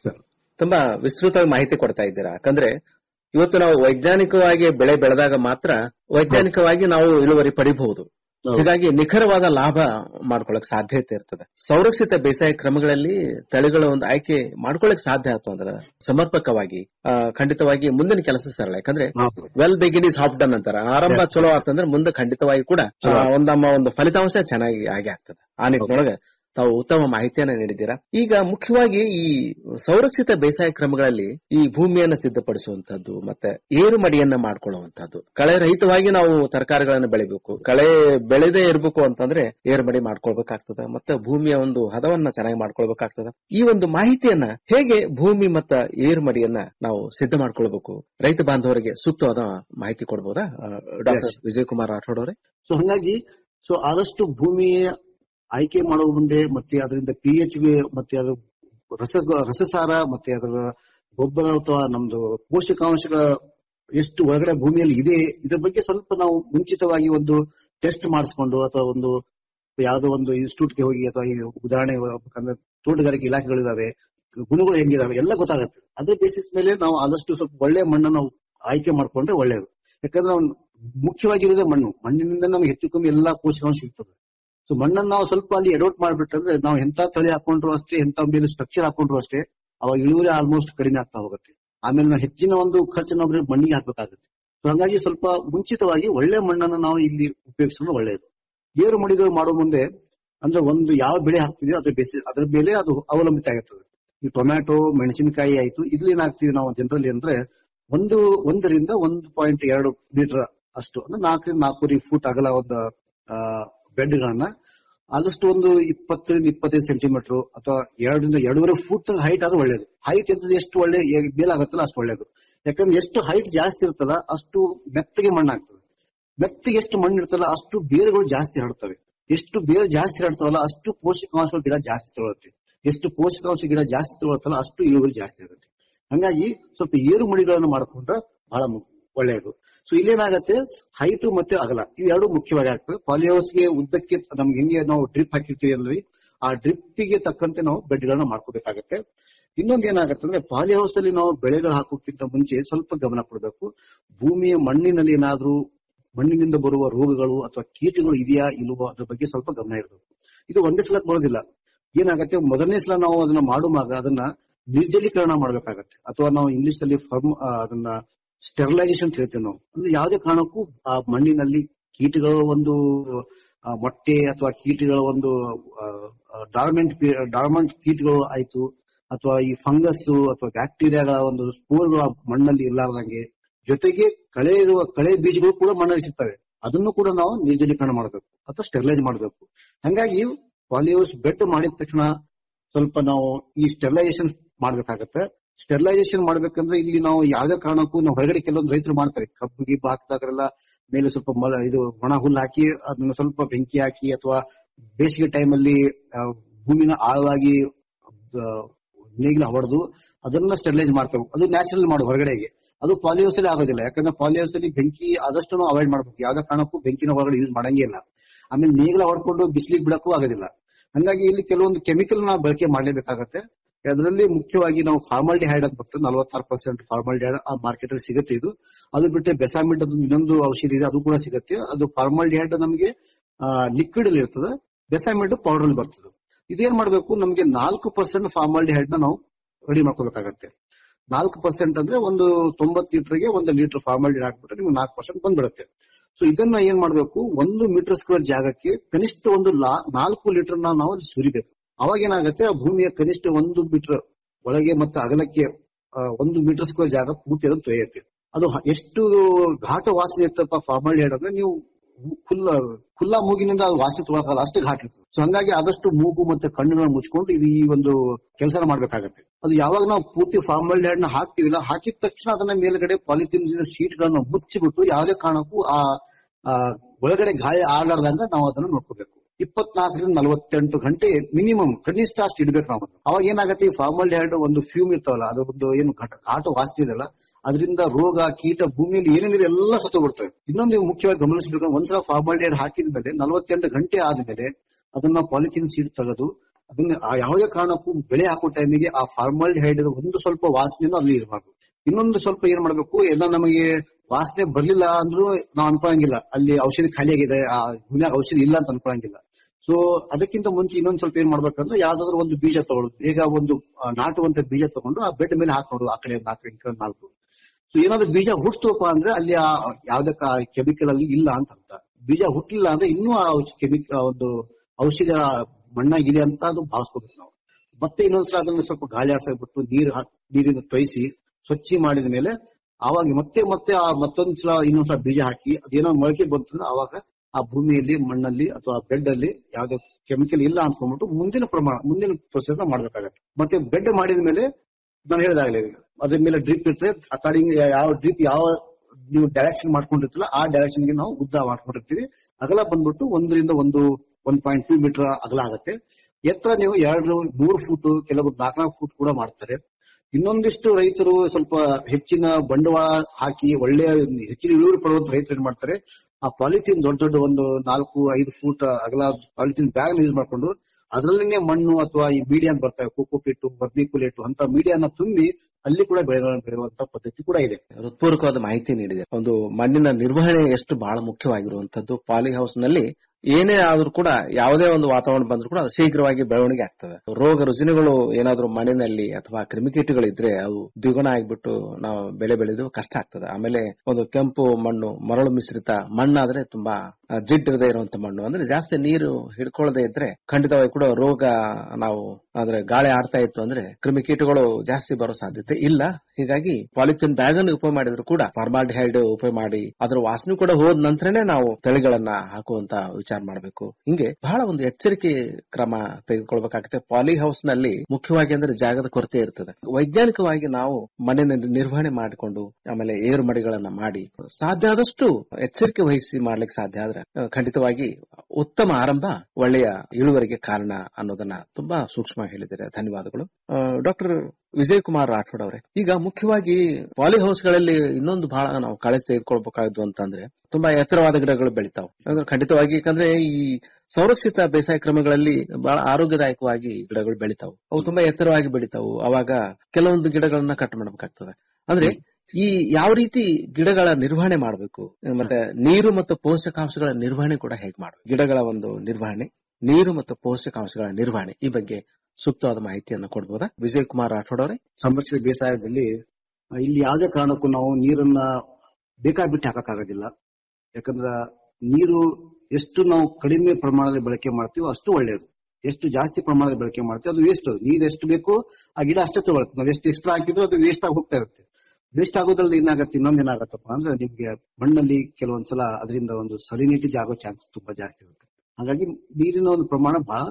ತುಂಬಾ ವಿಸ್ತೃತವಾಗಿ ಮಾಹಿತಿ ಕೊಡ್ತಾ ಇದ್ದೀರಾ ಯಾಕಂದ್ರೆ ಇವತ್ತು ನಾವು ವೈಜ್ಞಾನಿಕವಾಗಿ ಬೆಳೆ ಬೆಳೆದಾಗ ಮಾತ್ರ ವೈಜ್ಞಾನಿಕವಾಗಿ ನಾವು ಇಳುವರಿ ಪಡಿಬಹುದು ಹೀಗಾಗಿ ನಿಖರವಾದ ಲಾಭ ಮಾಡ್ಕೊಳಕ್ ಸಾಧ್ಯತೆ ಇರ್ತದೆ ಸಂರಕ್ಷಿತ ಬೇಸಾಯ ಕ್ರಮಗಳಲ್ಲಿ ತಳಿಗಳ ಒಂದು ಆಯ್ಕೆ ಮಾಡ್ಕೊಳಕ್ ಸಾಧ್ಯ ಆಯ್ತು ಅಂದ್ರೆ ಸಮರ್ಪಕವಾಗಿ ಆ, ಖಂಡಿತವಾಗಿ ಮುಂದಿನ ಕೆಲಸ ಸರಳ ಯಾಕಂದ್ರೆ well begin is half done ಅಂತಾರ ಆರಂಭ ಚಲೋ ಆತಂದ್ರೆ ಮುಂದೆ ಖಂಡಿತವಾಗಿ ಕೂಡ ಆ, ಒಂದಮ್ಮ ಒಂದು ಫಲಿತಾಂಶ ಚೆನ್ನಾಗಿ ಆಗೇ ಆಗ್ತದೆ ಆ ನಿಟ್ಟಿನೊಳಗೆ ತಾವು ಉತ್ತಮ ಮಾಹಿತಿಯನ್ನ ನೀಡಿದ್ದೀರಾ ಈಗ ಮುಖ್ಯವಾಗಿ ಈ ಸಂರಕ್ಷಿತ ಬೇಸಾಯ ಕ್ರಮಗಳಲ್ಲಿ ಈ ಭೂಮಿಯನ್ನ ಸಿದ್ಧಪಡಿಸುವಂತದ್ದು ಮತ್ತೆ ಏರು ಮಡಿಯನ್ನ ಮಾಡ್ಕೊಳ್ಳುವಂತದ್ದು ಕಳೆ ರಹಿತವಾಗಿ ನಾವು ತರಕಾರಿಗಳನ್ನ ಬೆಳಿಬೇಕು ಕಳೆ ಬೆಳೆದೇ ಇರಬೇಕು ಅಂತಂದ್ರೆ ಏರು ಮಡಿ ಮಾಡ್ಕೊಳ್ಬೇಕಾಗ್ತದ ಮತ್ತೆ ಭೂಮಿಯ ಒಂದು ಹದವನ್ನ ಚೆನ್ನಾಗಿ ಮಾಡ್ಕೊಳ್ಬೇಕಾಗ್ತದ ಈ ಒಂದು ಮಾಹಿತಿಯನ್ನ ಹೇಗೆ ಭೂಮಿ ಮತ್ತ ಏರು ಮಡಿಯನ್ನ ನಾವು ಸಿದ್ಧ ಮಾಡ್ಕೊಳ್ಬೇಕು ರೈತ ಬಾಂಧವರಿಗೆ ಸೂಕ್ತವಾದ ಮಾಹಿತಿ ಕೊಡ್ಬೋದಾ ಡಾಕ್ಟರ್ ವಿಜಯ್ ಕುಮಾರ್ ರಾಠೋಡ್ ಅವರೇ ಸೊ ಹಂಗಾಗಿ ಸೊ ಆದಷ್ಟು ಭೂಮಿಯ ಆಯ್ಕೆ ಮಾಡುವ ಮುಂದೆ ಮತ್ತೆ ಅದರಿಂದ ಪಿ ಎಚ್ ಮತ್ತೆ ಅದರ ರಸ ರಸಸಾರ ಮತ್ತೆ ಅದರ ಗೊಬ್ಬರ ಅಥವಾ ನಮ್ದು ಪೋಷಕಾಂಶಗಳ ಎಷ್ಟು ಒಳಗಡೆ ಭೂಮಿಯಲ್ಲಿ ಇದೆ ಇದ್ರ ಬಗ್ಗೆ ಸ್ವಲ್ಪ ನಾವು ಮುಂಚಿತವಾಗಿ ಒಂದು ಟೆಸ್ಟ್ ಮಾಡಿಸ್ಕೊಂಡು ಅಥವಾ ಒಂದು ಯಾವುದೋ ಒಂದು ಇನ್ಸ್ಟಿಟ್ಯೂಟ್ಗೆ ಹೋಗಿ ಅಥವಾ ಈ ಉದಾಹರಣೆ ಅಂದ್ರೆ ತೋಟಗಾರಿಕೆ ಇಲಾಖೆಗಳಿದಾವೆ ಗುಣಗಳು ಹೆಂಗಿದಾವೆ ಎಲ್ಲ ಗೊತ್ತಾಗುತ್ತೆ ಅದ್ರ ಬೇಸಿಸ್ ಮೇಲೆ ನಾವು ಆದಷ್ಟು ಸ್ವಲ್ಪ ಒಳ್ಳೆ ಮಣ್ಣನ್ನು ನಾವು ಆಯ್ಕೆ ಮಾಡ್ಕೊಂಡ್ರೆ ಒಳ್ಳೆಯದು ಯಾಕಂದ್ರೆ ನಾವು ಮುಖ್ಯವಾಗಿರೋದೇ ಮಣ್ಣು ಮಣ್ಣಿನಿಂದ ನಮ್ಗೆ ಹೆಚ್ಚು ಕಮ್ಮಿ ಎಲ್ಲಾ ಪೋಷಕಾಂಶ ಸಿಗ್ತದೆ ಸೊ ಮಣ್ಣನ್ನು ನಾವು ಸ್ವಲ್ಪ ಅಲ್ಲಿ ಎಡೋಟ್ ಮಾಡ್ಬಿಟ್ಟಂದ್ರೆ ನಾವು ಎಂತ ತಳಿ ಹಾಕೊಂಡ್ರು ಅಷ್ಟೇ ಎಂತ ಮೇಲೆ ಸ್ಟ್ರಕ್ಚರ್ ಹಾಕೊಂಡ್ರು ಅಷ್ಟೇ ಅವಾಗ ಇಳುವರಿ ಆಲ್ಮೋಸ್ಟ್ ಕಡಿಮೆ ಆಗ್ತಾ ಹೋಗುತ್ತೆ ಆಮೇಲೆ ನಾವು ಹೆಚ್ಚಿನ ಒಂದು ಖರ್ಚನ್ನು ಒಬ್ಬರಿಗೆ ಮಣ್ಣಿಗೆ ಹಾಕ್ಬೇಕಾಗುತ್ತೆ ಸೊ ಹಾಗಾಗಿ ಸ್ವಲ್ಪ ಮುಂಚಿತವಾಗಿ ಒಳ್ಳೆ ಮಣ್ಣನ್ನು ನಾವು ಇಲ್ಲಿ ಉಪಯೋಗಿಸೋದು ಒಳ್ಳೆಯದು ಏರು ಮಡಿಗಳು ಮಾಡೋ ಮುಂದೆ ಅಂದ್ರೆ ಒಂದು ಯಾವ ಬೆಳೆ ಹಾಕ್ತಿದೀವಿ ಅದ್ರ ಬೇಸಿ ಅದ್ರ ಮೇಲೆ ಅದು ಅವಲಂಬಿತ ಆಗಿರ್ತದೆ ಈ ಟೊಮ್ಯಾಟೊ ಮೆಣಸಿನಕಾಯಿ ಆಯ್ತು ಇಲ್ಲಿ ಏನಾಗ್ತೀವಿ ನಾವು ಜನರಲಿ ಅಂದ್ರೆ ಒಂದು ಒಂದರಿಂದ ಒಂದು ಪಾಯಿಂಟ್ ಎರಡು ಮೀಟರ್ ಅಷ್ಟು ಅಂದ್ರೆ ನಾಲ್ಕರಿಂದ ನಾಲ್ಕೂವರೆ ಫೂಟ್ ಅಗಲ ಒಂದು ಬೆಡ್ಗಳನ್ನ ಆದಷ್ಟು ಒಂದು ಇಪ್ಪತ್ತರಿಂದ ಇಪ್ಪತ್ತೈದು ಸೆಂಟಿಮೀಟರ್ ಅಥವಾ ಎರಡರಿಂದ ಎರಡೂವರೆ ಫೂಟ್ ಹೈಟ್ ಆದ್ರೆ ಒಳ್ಳೇದು ಹೈಟ್ ಎಂತದ್ದು ಎಷ್ಟು ಒಳ್ಳೆ ಏ- ಮೇಲಾಗತ್ತಲ್ಲ ಅಷ್ಟು ಒಳ್ಳೇದು ಯಾಕಂದ್ರೆ ಎಷ್ಟು ಹೈಟ್ ಜಾಸ್ತಿ ಇರ್ತಲ್ಲ ಅಷ್ಟು ಮೆತ್ತಗೆ ಮಣ್ಣಾಗ್ತದೆ ಮೆತ್ತಗೆ ಎಷ್ಟು ಮಣ್ಣು ಇರ್ತಲ್ಲ ಅಷ್ಟು ಬೇರುಗಳು ಜಾಸ್ತಿ ಹರಡ್ತವೆ ಎಷ್ಟು ಬೇರು ಜಾಸ್ತಿ ಹರಡ್ತಾವಲ್ಲ ಅಷ್ಟು ಪೋಷಕಾಂಶ ಗಿಡ ಜಾಸ್ತಿ ತಗೊಳುತ್ತೆ ಎಷ್ಟು ಪೋಷಕಾಂಶ ಗಿಡ ಜಾಸ್ತಿ ತಗೊಳುತ್ತಲ್ಲ ಅಷ್ಟು ಇಳುವರಿ ಜಾಸ್ತಿ ಆಗುತ್ತೆ ಹಂಗಾಗಿ ಸ್ವಲ್ಪ ಏರು ಮಡಿಗಳನ್ನು ಮಾಡ್ಕೊಂಡ್ರೆ ಬಹಳ ಮು- ಒಳ್ಳೆಯದು ಸೊ ಇಲ್ಲೇನಾಗತ್ತೆ ಹೈಟ್ ಮತ್ತೆ ಅಗಲ ಇವು ಎರಡು ಮುಖ್ಯವಾಗಿ ಆಗ್ತದೆ ಪಾಲಿಹೌಸ್ಗೆ ಉದ್ದಕ್ಕೆ ನಮ್ಗೆ ಹೆಂಗೆ ನಾವು ಡ್ರಿಪ್ ಹಾಕಿರ್ತೀವಿ ಅಂದ್ರೆ ಆ ಡ್ರಿಪ್ಗೆ ತಕ್ಕಂತೆ ನಾವು ಬೆಡ್ಗಳನ್ನ ಮಾಡ್ಕೋಬೇಕಾಗತ್ತೆ ಇನ್ನೊಂದು ಏನಾಗತ್ತೆ ಅಂದ್ರೆ ಪಾಲಿಹೌಸ್ ಅಲ್ಲಿ ನಾವು ಬೆಳೆಗಳು ಹಾಕೋಕ್ಕಿಂತ ಮುಂಚೆ ಸ್ವಲ್ಪ ಗಮನ ಕೊಡಬೇಕು ಭೂಮಿಯ ಮಣ್ಣಿನಲ್ಲಿ ಏನಾದ್ರೂ ಮಣ್ಣಿನಿಂದ ಬರುವ ರೋಗಗಳು ಅಥವಾ ಕೀಟಗಳು ಇದೆಯಾ ಇಲ್ವೋ ಅದ್ರ ಬಗ್ಗೆ ಸ್ವಲ್ಪ ಗಮನ ಇರಬೇಕು ಇದು ಒಂದೇ ಸಲ ಬರೋದಿಲ್ಲ ಏನಾಗತ್ತೆ ಮೊದಲನೇ ಸಲ ನಾವು ಅದನ್ನ ಮಾಡುವಾಗ ಅದನ್ನ ನಿರ್ಜಲೀಕರಣ ಮಾಡ್ಬೇಕಾಗತ್ತೆ ಅಥವಾ ನಾವು ಇಂಗ್ಲಿಷ್ ಅಲ್ಲಿ ಫರ್ಮ್ ಅದನ್ನ ಸ್ಟೆರಿಲೈಸೇಷನ್ ಅಂತ ಹೇಳ್ತೇವೆ ನಾವು ಅಂದ್ರೆ ಯಾವುದೇ ಕಾರಣಕ್ಕೂ ಆ ಮಣ್ಣಿನಲ್ಲಿ ಕೀಟಗಳ ಒಂದು ಆ, ಮೊಟ್ಟೆ ಅಥವಾ ಕೀಟಗಳ ಒಂದು ಡಾರ್ಮೆಂಟ್ ಡಾರ್ಮೆಂಟ್ ಕೀಟಗಳು ಆಯ್ತು ಅಥವಾ ಈ ಫಂಗಸ್ ಅಥವಾ ಬ್ಯಾಕ್ಟೀರಿಯಾಗಳ ಒಂದು ಸ್ಪೋರ್ಗಳು ಆ ಮಣ್ಣಲ್ಲಿ ಇರ್ಲಾರ್ದಂಗೆ ಜೊತೆಗೆ ಕಳೆ ಇರುವ ಕಳೆ ಬೀಜಗಳು ಕೂಡ ಮಣ್ಣಲ್ಲಿ ಸಿಗ್ತವೆ ಅದನ್ನು ಕೂಡ ನಾವು ನಿರ್ಜಲೀಕರಣ ಮಾಡಬೇಕು ಅಥವಾ ಸ್ಟೆರಿಲೈಸ್ ಮಾಡಬೇಕು ಹಂಗಾಗಿ ಪಾಲಿಹೌಸ್ ಬೆಡ್ ಮಾಡಿದ ತಕ್ಷಣ ಸ್ವಲ್ಪ ನಾವು ಈ ಸ್ಟೆರಿಲೈಸೇಷನ್ ಮಾಡ್ಬೇಕಾಗತ್ತೆ ಸ್ಟೆರಿಲೈಸೇಷನ್ ಮಾಡ್ಬೇಕಂದ್ರೆ ಇಲ್ಲಿ ನಾವು ಯಾವ್ದೇ ಕಾರಣಕ್ಕೂ ನಾವು ಹೊರಗಡೆ ಕೆಲವೊಂದು ರೈತರು ಮಾಡ್ತಾರೆ ಕಬ್ಬು ಗಿಬ್ಬು ಹಾಕಿದಾಗ್ರೆಲ್ಲ ಮೇಲೆ ಸ್ವಲ್ಪ ಮಲ ಇದು ಒಣ ಹುಲ್ಲು ಹಾಕಿ ಅದನ್ನ ಸ್ವಲ್ಪ ಬೆಂಕಿ ಹಾಕಿ ಅಥವಾ ಬೇಸಿಗೆ ಟೈಮಲ್ಲಿ ಭೂಮಿನ ಆಳವಾಗಿ ಆ, ನೇಗಿಲ ಹೊಡೆದು ಅದನ್ನ ಸ್ಟೆರಿಲೈಸ್ ಮಾಡ್ತೇವೆ ಅದು ನ್ಯಾಚುರಲ್ ಮಾಡು ಹೊರಗಡೆಗೆ ಅದು ಪಾಲಿಹೌಸ್ ಅಲ್ಲಿ ಆಗೋದಿಲ್ಲ ಯಾಕಂದ್ರೆ ಪಾಲಿಹೌಸ್ ಅಲ್ಲಿ ಬೆಂಕಿ ಆದಷ್ಟು ಅವಾಯ್ಡ್ ಮಾಡ್ಬೇಕು ಯಾವ್ದೇ ಕಾರಣಕ್ಕೂ ಬೆಂಕಿನ ಹೊರಗಡೆ ಯೂಸ್ ಮಾಡಂಗೇ ಇಲ್ಲ ಆಮೇಲೆ ನೇಗಿಲ ಹೊಡ್ಕೊಂಡು ಬಿಸಿಲಿಗೆ ಬಿಡಕ್ಕೂ ಆಗೋದಿಲ್ಲ ಹಂಗಾಗಿ ಇಲ್ಲಿ ಕೆಲವೊಂದು ಕೆಮಿಕಲ್ ನಾವು ಬಳಕೆ ಮಾಡಲೇಬೇಕಾಗತ್ತೆ ಅದರಲ್ಲಿ ಮುಖ್ಯವಾಗಿ ನಾವು ಫಾರ್ಮಾಲ್ಡಿಹೈಡ್ ಅಂತ ಬರ್ತದೆ ನಲವತ್ತಾರು ಪರ್ಸೆಂಟ್ ಫಾರ್ಮಾಲ್ಡಿಹೈಡ್ ಆ ಮಾರ್ಕೆಟ್ ಅಲ್ಲಿ ಸಿಗುತ್ತೆ ಇದು ಅದು ಬಿಟ್ಟರೆ ಬೆಸಾಮಿಡ್ ಅದು ಇನ್ನೊಂದು ಔಷಧಿ ಇದೆ ಅದು ಕೂಡ ಸಿಗುತ್ತೆ ಅದು ಫಾರ್ಮಾಲ್ಡಿಹೈಡ್ ನಮಗೆ ಲಿಕ್ವಿಡ್ ಅಲ್ಲಿ ಇರ್ತದೆ ಬೆಸಾಮಿಡ್ ಪೌಡರ್ ಅಲ್ಲಿ ಬರ್ತದೆ ಇದೇನ್ ಮಾಡ್ಬೇಕು ನಮಗೆ ನಾಲ್ಕು ಪರ್ಸೆಂಟ್ ಫಾರ್ಮಾಲ್ಡಿಹೈಡ್ ನ ನಾವು ರೆಡಿ ಮಾಡ್ಕೋಬೇಕಾಗತ್ತೆ ನಾಲ್ಕು ಪರ್ಸೆಂಟ್ ಅಂದ್ರೆ ಒಂದು ತೊಂಬತ್ತು ಲೀಟರ್ಗೆ ಒಂದು ಲೀಟರ್ ಫಾರ್ಮಾಲ್ಡಿಹೈಡ್ ಹಾಕ್ಬಿಟ್ರೆ ನಿಮ್ಗೆ ನಾಲ್ಕು ಪರ್ಸೆಂಟ್ ಬಂದ್ಬಿಡುತ್ತೆ ಸೊ ಇದನ್ನ ಏನ್ ಮಾಡ್ಬೇಕು ಒಂದು ಮೀಟರ್ ಸ್ಕ್ವೇರ್ ಜಾಗಕ್ಕೆ ಕನಿಷ್ಠ ಒಂದು ಲಾ- ನಾಲ್ಕು ಲೀಟರ್ ನಾವು ಅಲ್ಲಿ ಸುರಿಬೇಕು ಅವಾಗ ಏನಾಗುತ್ತೆ ಆ ಭೂಮಿಯ ಕನಿಷ್ಠ ಒಂದು ಮೀಟರ್ ಒಳಗೆ ಮತ್ತು ಅಗಲಕ್ಕೆ ಆ, ಒಂದು ಮೀಟರ್ ಸ್ಕ್ವೇರ್ ಜಾಗ ಪೂರ್ತಿ ಅದನ್ನು ತೊಳೆಯುತ್ತೆ ಅದು ಹ- ಎಷ್ಟು ಘಾಟ ವಾಸನೆ ಇರ್ತಪ್ಪ ಫಾರ್ಮಾಲ್ಡಿಹೈಡ್ ಅಂದ್ರೆ ನೀವು ಖುಲ್ಲ ಖುಲ್ಲಾ ಮೂಗಿನಿಂದ ಅದು ವಾಸನೆ ತೊಗೊಳಕಲ್ಲ ಅಷ್ಟು ಘಾಟ್ ಇರ್ತದೆ ಸೊ ಹಂಗಾಗಿ ಆದಷ್ಟು ಮೂಗು ಮತ್ತೆ ಕಣ್ಣುಗಳನ್ನ ಮುಚ್ಕೊಂಡು ಇದು ಈ ಒಂದು ಕೆಲಸ ಮಾಡ್ಬೇಕಾಗತ್ತೆ ಅದು ಯಾವಾಗ ನಾವು ಪೂರ್ತಿ ಫಾರ್ಮಾಲ್ಡಿಹೈಡ್ ನ ಹಾಕ್ತಿವಿಲ್ಲ ಹಾಕಿದ ತಕ್ಷಣ ಅದನ್ನ ಮೇಲ್ಗಡೆ ಪಾಲಿಥಿನ್ ಶೀಟ್ ಗಳನ್ನ ಮುಚ್ಚಿಬಿಟ್ಟು ಯಾವುದೇ ಕಾರಣಕ್ಕೂ ಆ ಆ, ಒಳಗಡೆ ಗಾಯ ಆಗ್ಲಾರ್ದಂಗ ನಾವು ಅದನ್ನ ನೋಡ್ಕೋಬೇಕು ಇಪ್ಪತ್ನಾಲ್ಕರಿಂದ ನಲವತ್ತೆಂಟು ಗಂಟೆ ಮಿನಿಮಮ್ ಕನಿಷ್ಠ ಅಷ್ಟು ಇಡ್ಬೇಕು ನಾವು ಅದನ್ನ. ಅವಾಗ ಏನಾಗುತ್ತೆ ಈ ಫಾರ್ಮಾಲ್ಡಿಹೈಡ್ ಒಂದು ಫ್ಯೂಮ್ ಇರ್ತಾವಲ್ಲ ಅದು ಒಂದು ಏನು ಘಟ ಘಾಟ ವಾಸನೆ ಇದೆಲ್ಲ ಅದರಿಂದ ರೋಗ ಕೀಟ ಭೂಮಿಯಲ್ಲಿ ಏನೇನಿದೆ ಎಲ್ಲ ಸತ್ತು ಬಿಡ್ತವೆ ಇನ್ನೊಂದು ನೀವು ಮುಖ್ಯವಾಗಿ ಗಮನಿಸಬೇಕು ಒಂದ್ಸಲ ಫಾರ್ಮಾಲ್ಡಿಹೈಡ್ ಹಾಕಿದ ಮೇಲೆ ನಲವತ್ತೆಂಟು ಗಂಟೆ ಆದ್ಮೇಲೆ ಅದನ್ನ ಪಾಲಿಥಿನ್ ಸೀಟ್ ತೆಗೆದು ಅದನ್ನ ಆ ಯಾವುದೇ ಕಾರಣಕ್ಕೂ ಬೆಳೆ ಹಾಕೋ ಟೈಮಿಗೆ ಆ ಫಾರ್ಮಾಲ್ಡಿಹೈಡ್ ಒಂದು ಸ್ವಲ್ಪ ವಾಸನೆನೂ ಅಲ್ಲಿ ಇರಬಾರ್ದು ಇನ್ನೊಂದು ಸ್ವಲ್ಪ ಏನ್ ಮಾಡ್ಬೇಕು ಎಲ್ಲ ನಮಗೆ ವಾಸನೆ ಬರ್ಲಿಲ್ಲ ಅಂದ್ರೂ ನಾವು ಅನ್ಕೊಳಂಗಿಲ್ಲ ಅಲ್ಲಿ ಔಷಧಿ ಖಾಲಿ ಆಗಿದೆ ಆ ಭೂಮಿಯಾಗ ಔಷಧಿ ಇಲ್ಲ ಅಂತ ಅನ್ಕೊಳಂಗಿಲ್ಲ ಸೊ ಅದಕ್ಕಿಂತ ಮುಂಚೆ ಇನ್ನೊಂದ್ ಸ್ವಲ್ಪ ಏನ್ ಮಾಡ್ಬೇಕಂದ್ರೆ ಯಾವ್ದಾದ್ರು ಒಂದು ಬೀಜ ತಗೊಳ್ಳೋದು ಬೇಗ ಒಂದು ಆ, ನಾಟುವಂತ ಬೀಜ ತಗೊಂಡು ಆ ಬೆಡ್ ಮೇಲೆ ಹಾಕೋದು ಆ ಕಡೆ ಒಂದ್ ನಾಲ್ಕು ಈ ಕಡೆ ಒಂದ್ ನಾಲ್ಕು ಸೊ ಏನಾದ್ರು ಬೀಜ ಹುಟ್ಟುತ್ತಪ್ಪ ಅಂದ್ರೆ ಅಲ್ಲಿ ಆ ಯಾವ್ದೇ ಕೆಮಿಕಲ್ ಅಲ್ಲಿ ಇಲ್ಲ ಅಂತ ಅರ್ಥ ಬೀಜ ಹುಟ್ಟಿಲ್ಲ ಅಂದ್ರೆ ಇನ್ನೂ ಆ ಕೆಮಿಕಲ್ ಒಂದು ಔಷಧ ಮಣ್ಣಾಗಿದೆ ಅಂತ ಅದು ಭಾವಿಸ್ಕೋಬೇಕು ನಾವು ಮತ್ತೆ ಇನ್ನೊಂದ್ಸಲ ಅದನ್ನ ಸ್ವಲ್ಪ ಗಾಳಿ ಆಡ್ಸಾಕ್ಬಿಟ್ಟು ನೀರು ಹಾಕ್- ನೀರಿನ ತೊಯಿಸಿ ಸ್ವಚ್ಛ ಮಾಡಿದ ಮೇಲೆ ಆವಾಗ ಮತ್ತೆ ಮತ್ತೆ ಆ ಮತ್ತೊಂದ್ಸಲ ಇನ್ನೊಂದ್ಸಲ ಬೀಜ ಹಾಕಿ ಅದೇನೋ ಮೊಳಕೆ ಬಂತಂದ್ರೆ ಅವಾಗ ಆ ಭೂಮಿಯಲ್ಲಿ ಮಣ್ಣಲ್ಲಿ ಅಥವಾ ಬೆಡ್ ಅಲ್ಲಿ ಯಾವ್ದೇ ಕೆಮಿಕಲ್ ಇಲ್ಲ ಅನ್ಕೊಂಡ್ಬಿಟ್ಟು ಮುಂದಿನ ಪ್ರಮಾಣ ಮುಂದಿನ ಪ್ರೊಸೆಸ್ ಮಾಡ್ಬೇಕಾಗತ್ತೆ ಮತ್ತೆ ಬೆಡ್ ಮಾಡಿದ ಮೇಲೆ ನಾನು ಹೇಳಿದಾಗಲೇ ಅದ್ರ ಮೇಲೆ ಡ್ರಿಪ್ ಇರ್ತದೆ ಅಕಾರ್ಡಿಂಗ್ ಯಾವ ಡ್ರಿಪ್ ಯಾವ ನೀವು ಡೈರೆಕ್ಷನ್ ಮಾಡ್ಕೊಂಡಿರ್ತಿಲ್ಲ ಆ ಡೈರೆಕ್ಷನ್ ಗೆ ನಾವು ಉದ್ದ ಮಾಡ್ಕೊಂಡಿರ್ತೀವಿ ಅಗಲ ಬಂದ್ಬಿಟ್ಟು ಒಂದರಿಂದ ಒಂದು ಒನ್ ಪಾಯಿಂಟ್ ಟೂ ಮೀಟರ್ ಅಗಲ ಆಗತ್ತೆ ಎತ್ತರ ನೀವು ಎರಡು ಮೂರು ಫೂಟ್ ಕೆಲವರು ನಾಲ್ಕು ಫೂಟ್ ಕೂಡ ಮಾಡ್ತಾರೆ ಇನ್ನೊಂದಿಷ್ಟು ರೈತರು ಸ್ವಲ್ಪ ಹೆಚ್ಚಿನ ಬಂಡವಾಳ ಹಾಕಿ ಒಳ್ಳೆಯ ಹೆಚ್ಚಿನ ಇಳುವರಿ ಪಡುವಂತ ರೈತರು ಏನ್ ಮಾಡ್ತಾರೆ ಆ ಪಾಲಿಥೀನ್ ದೊಡ್ಡ ದೊಡ್ಡ ಒಂದು ನಾಲ್ಕು ಐದು ಫೂಟ್ ಅಗಲ ಪಾಲಿಥೀನ್ ಬ್ಯಾಗ್ ಯೂಸ್ ಮಾಡ್ಕೊಂಡು ಅದರಲ್ಲಿನೇ ಮಣ್ಣು ಅಥವಾ ಈ ಮೀಡಿಯಾ ಬರ್ತವೆ ಕೋಕೋ ಪಿಟ್ಟು ಬರ್ನಿಕುಲೇಟು ಅಂತ ಮೀಡಿಯಾನ ತುಂಬಿ ಅಲ್ಲಿ ಕೂಡ ಬೆಳೆಗಳನ್ನು ಬೆಳೆಯುವಂತ ಪದ್ಧತಿ ಕೂಡ ಇದೆ ಹೃತ್ಪೂರ್ವಕವಾದ ಮಾಹಿತಿ ನೀಡಿದೆ ಒಂದು ಮಣ್ಣಿನ ನಿರ್ವಹಣೆ ಎಷ್ಟು ಬಹಳ ಮುಖ್ಯವಾಗಿರುವಂತದ್ದು ಪಾಲಿ ಹೌಸ್ ನಲ್ಲಿ ಏನೇ ಆದ್ರೂ ಕೂಡ ಯಾವುದೇ ಒಂದು ವಾತಾವರಣ ಬಂದ್ರೂ ಕೂಡ ಅದು ಶೀಘ್ರವಾಗಿ ಬೆಳವಣಿಗೆ ಆಗ್ತದೆ ರೋಗ ರುಜಿನಗಳು ಏನಾದ್ರೂ ಮಣ್ಣಿನಲ್ಲಿ ಅಥವಾ ಕ್ರಿಮಿಕೀಟಗಳು ಇದ್ರೆ ಅವು ದ್ವಿಗುಣ ಆಗ್ಬಿಟ್ಟು ನಾವು ಬೆಳೆ ಬೆಳೆದು ಕಷ್ಟ ಆಗ್ತದೆ ಆಮೇಲೆ ಒಂದು ಕೆಂಪು ಮಣ್ಣು ಮರಳು ಮಿಶ್ರಿತ ಮಣ್ಣಾದ್ರೆ ತುಂಬಾ ಆ, ಜಿಡ್ಡಿರದೇ ಇರುವಂತ ಮಣ್ಣು ಅಂದ್ರೆ ಜಾಸ್ತಿ ನೀರು ಹಿಡ್ಕೊಳ್ಳದೆ ಇದ್ರೆ ಖಂಡಿತವಾಗಿ ಕೂಡ ರೋಗ ನಾವು ಅಂದ್ರೆ ಗಾಳಿ ಆಡ್ತಾ ಇತ್ತು ಅಂದ್ರೆ ಕ್ರಿಮಿಕೀಟಗಳು ಜಾಸ್ತಿ ಬರೋ ಸಾಧ್ಯತೆ ಇಲ್ಲ ಹೀಗಾಗಿ ಪಾಲಿಥಿನ್ ಬ್ಯಾಗ್ ಅನ್ನು ಉಪಯೋಗ ಮಾಡಿದ್ರು ಕೂಡ ಫಾರ್ಮಾಲ್ಡಿಹೈಡ್ ಉಪಯೋಗ ಮಾಡಿ ಅದರ ವಾಸನೆ ಕೂಡ ಹೋದ ನಂತರನೇ ನಾವು ತಳಿಗಳನ್ನ ಹಾಕುವಂತ ವಿಚಾರ ಮಾಡಬೇಕು ಹಿಂಗೆ ಬಹಳ ಒಂದು ಎಚ್ಚರಿಕೆ ಕ್ರಮ ತೆಗೆದುಕೊಳ್ಬೇಕಾಗುತ್ತೆ ಪಾಲಿ ಹೌಸ್ ನಲ್ಲಿ ಮುಖ್ಯವಾಗಿ ಅಂದ್ರೆ ಜಾಗದ ಕೊರತೆ ಇರ್ತದೆ ವೈಜ್ಞಾನಿಕವಾಗಿ ನಾವು ಮಣ್ಣಿನ ನಿರ್ವಹಣೆ ಮಾಡಿಕೊಂಡು ಆಮೇಲೆ ಏರು ಮಡಿಗಳನ್ನ ಮಾಡಿ ಸಾಧ್ಯ ಆದಷ್ಟು ಎಚ್ಚರಿಕೆ ವಹಿಸಿ ಮಾಡ್ಲಿಕ್ಕೆ ಸಾಧ್ಯ ಆದ್ರೆ ಆ, ಖಂಡಿತವಾಗಿ ಉತ್ತಮ ಆರಂಭ ಒಳ್ಳೆಯ ಇಳುವರಿಗೆ ಕಾರಣ ಅನ್ನೋದನ್ನ ತುಂಬಾ ಸೂಕ್ಷ್ಮ ಹೇಳಿದ್ದಾರೆ ಧನ್ಯವಾದಗಳು ಡಾಕ್ಟರ್ ವಿಜಯ್ ಕುಮಾರ್ ರಾಠೋಡ್ ಅವರೇ ಈಗ ಮುಖ್ಯವಾಗಿ ಪಾಲಿ ಹೌಸ್ ಗಳಲ್ಲಿ ಇನ್ನೊಂದು ಬಹಳ ನಾವು ಕಾಳಜಿ ತೆಗೆದುಕೊಳ್ಬೇಕಾದ್ದು ಅಂತಂದ್ರೆ ತುಂಬಾ ಎತ್ತರವಾದ ಗಿಡಗಳು ಬೆಳಿತಾವ್ ಅಂದ್ರೆ ಖಂಡಿತವಾಗಿ ಯಾಕಂದ್ರೆ ಈ ಸಂರಕ್ಷಿತ ಬೇಸಾಯ ಕ್ರಮಗಳಲ್ಲಿ ಬಹಳ ಆರೋಗ್ಯದಾಯಕವಾಗಿ ಗಿಡಗಳು ಬೆಳಿತಾವು ಅವು ತುಂಬಾ ಎತ್ತರವಾಗಿ ಬೆಳಿತಾವು ಅವಾಗ ಕೆಲವೊಂದು ಗಿಡಗಳನ್ನ ಕಟ್ ಮಾಡಬೇಕಾಗ್ತದೆ ಅಂದ್ರೆ ಈ ಯಾವ ರೀತಿ ಗಿಡಗಳ ನಿರ್ವಹಣೆ ಮಾಡಬೇಕು ಮತ್ತೆ ನೀರು ಮತ್ತು ಪೋಷಕಾಂಶಗಳ ನಿರ್ವಹಣೆ ಕೂಡ ಹೇಗೆ ಮಾಡಬೇಕು ಗಿಡಗಳ ಒಂದು ನಿರ್ವಹಣೆ ನೀರು ಮತ್ತು ಪೋಷಕಾಂಶಗಳ ನಿರ್ವಹಣೆ ಈ ಬಗ್ಗೆ ಸೂಕ್ತವಾದ ಮಾಹಿತಿಯನ್ನು ಕೊಡ್ಬೋದಾ ವಿಜಯ್ ಕುಮಾರ್ ರಾಠೋಡ್ ಅವರೇ ಸಂರಕ್ಷಿತ ಬೇಸಾಯದಲ್ಲಿ ಆ, ಇಲ್ಲಿ ಯಾವುದೇ ಕಾರಣಕ್ಕೂ ನಾವು ನೀರನ್ನ ಬೇಕಾಬಿಟ್ಟು ಹಾಕಕ್ಕಾಗೋದಿಲ್ಲ ಯಾಕಂದ್ರ ನೀರು ಎಷ್ಟು ನಾವು ಕಡಿಮೆ ಪ್ರಮಾಣದಲ್ಲಿ ಬಳಕೆ ಮಾಡ್ತೀವೋ ಅಷ್ಟು ಒಳ್ಳೆಯದು ಎಷ್ಟು ಜಾಸ್ತಿ ಪ್ರಮಾಣದಲ್ಲಿ ಬಳಕೆ ಮಾಡ್ತೀವಿ ಅದು ವೇಸ್ಟ್ ನೀರು ಎಷ್ಟು ಬೇಕೋ ಆ ಗಿಡ ಅಷ್ಟೇ ತಗೊಳುತ್ತೆ ನಾವು ಎಷ್ಟು ಎಕ್ಸ್ಟ್ರಾ ಹಾಕಿದ್ರು ಅದು ವೇಸ್ಟ್ ಆಗಿ ಹೋಗ್ತಾ ಇರುತ್ತೆ ವೇಸ್ಟ್ ಆಗೋದ್ರಲ್ಲಿ ಏನಾಗತ್ತೆ ಇನ್ನೊಂದ್ ಏನಾಗತ್ತಪ್ಪ ಅಂದ್ರೆ ನಿಮ್ಗೆ ಮಣ್ಣಲ್ಲಿ ಕೆಲವೊಂದ್ಸಲ ಅದರಿಂದ ಒಂದು ಸಲಿನಿಟಿ ಆಗೋ ಚಾನ್ಸ್ ತುಂಬಾ ಜಾಸ್ತಿ ಇರುತ್ತೆ ಹಾಗಾಗಿ ನೀರಿನ ಒಂದು ಪ್ರಮಾಣ ಬಹಳ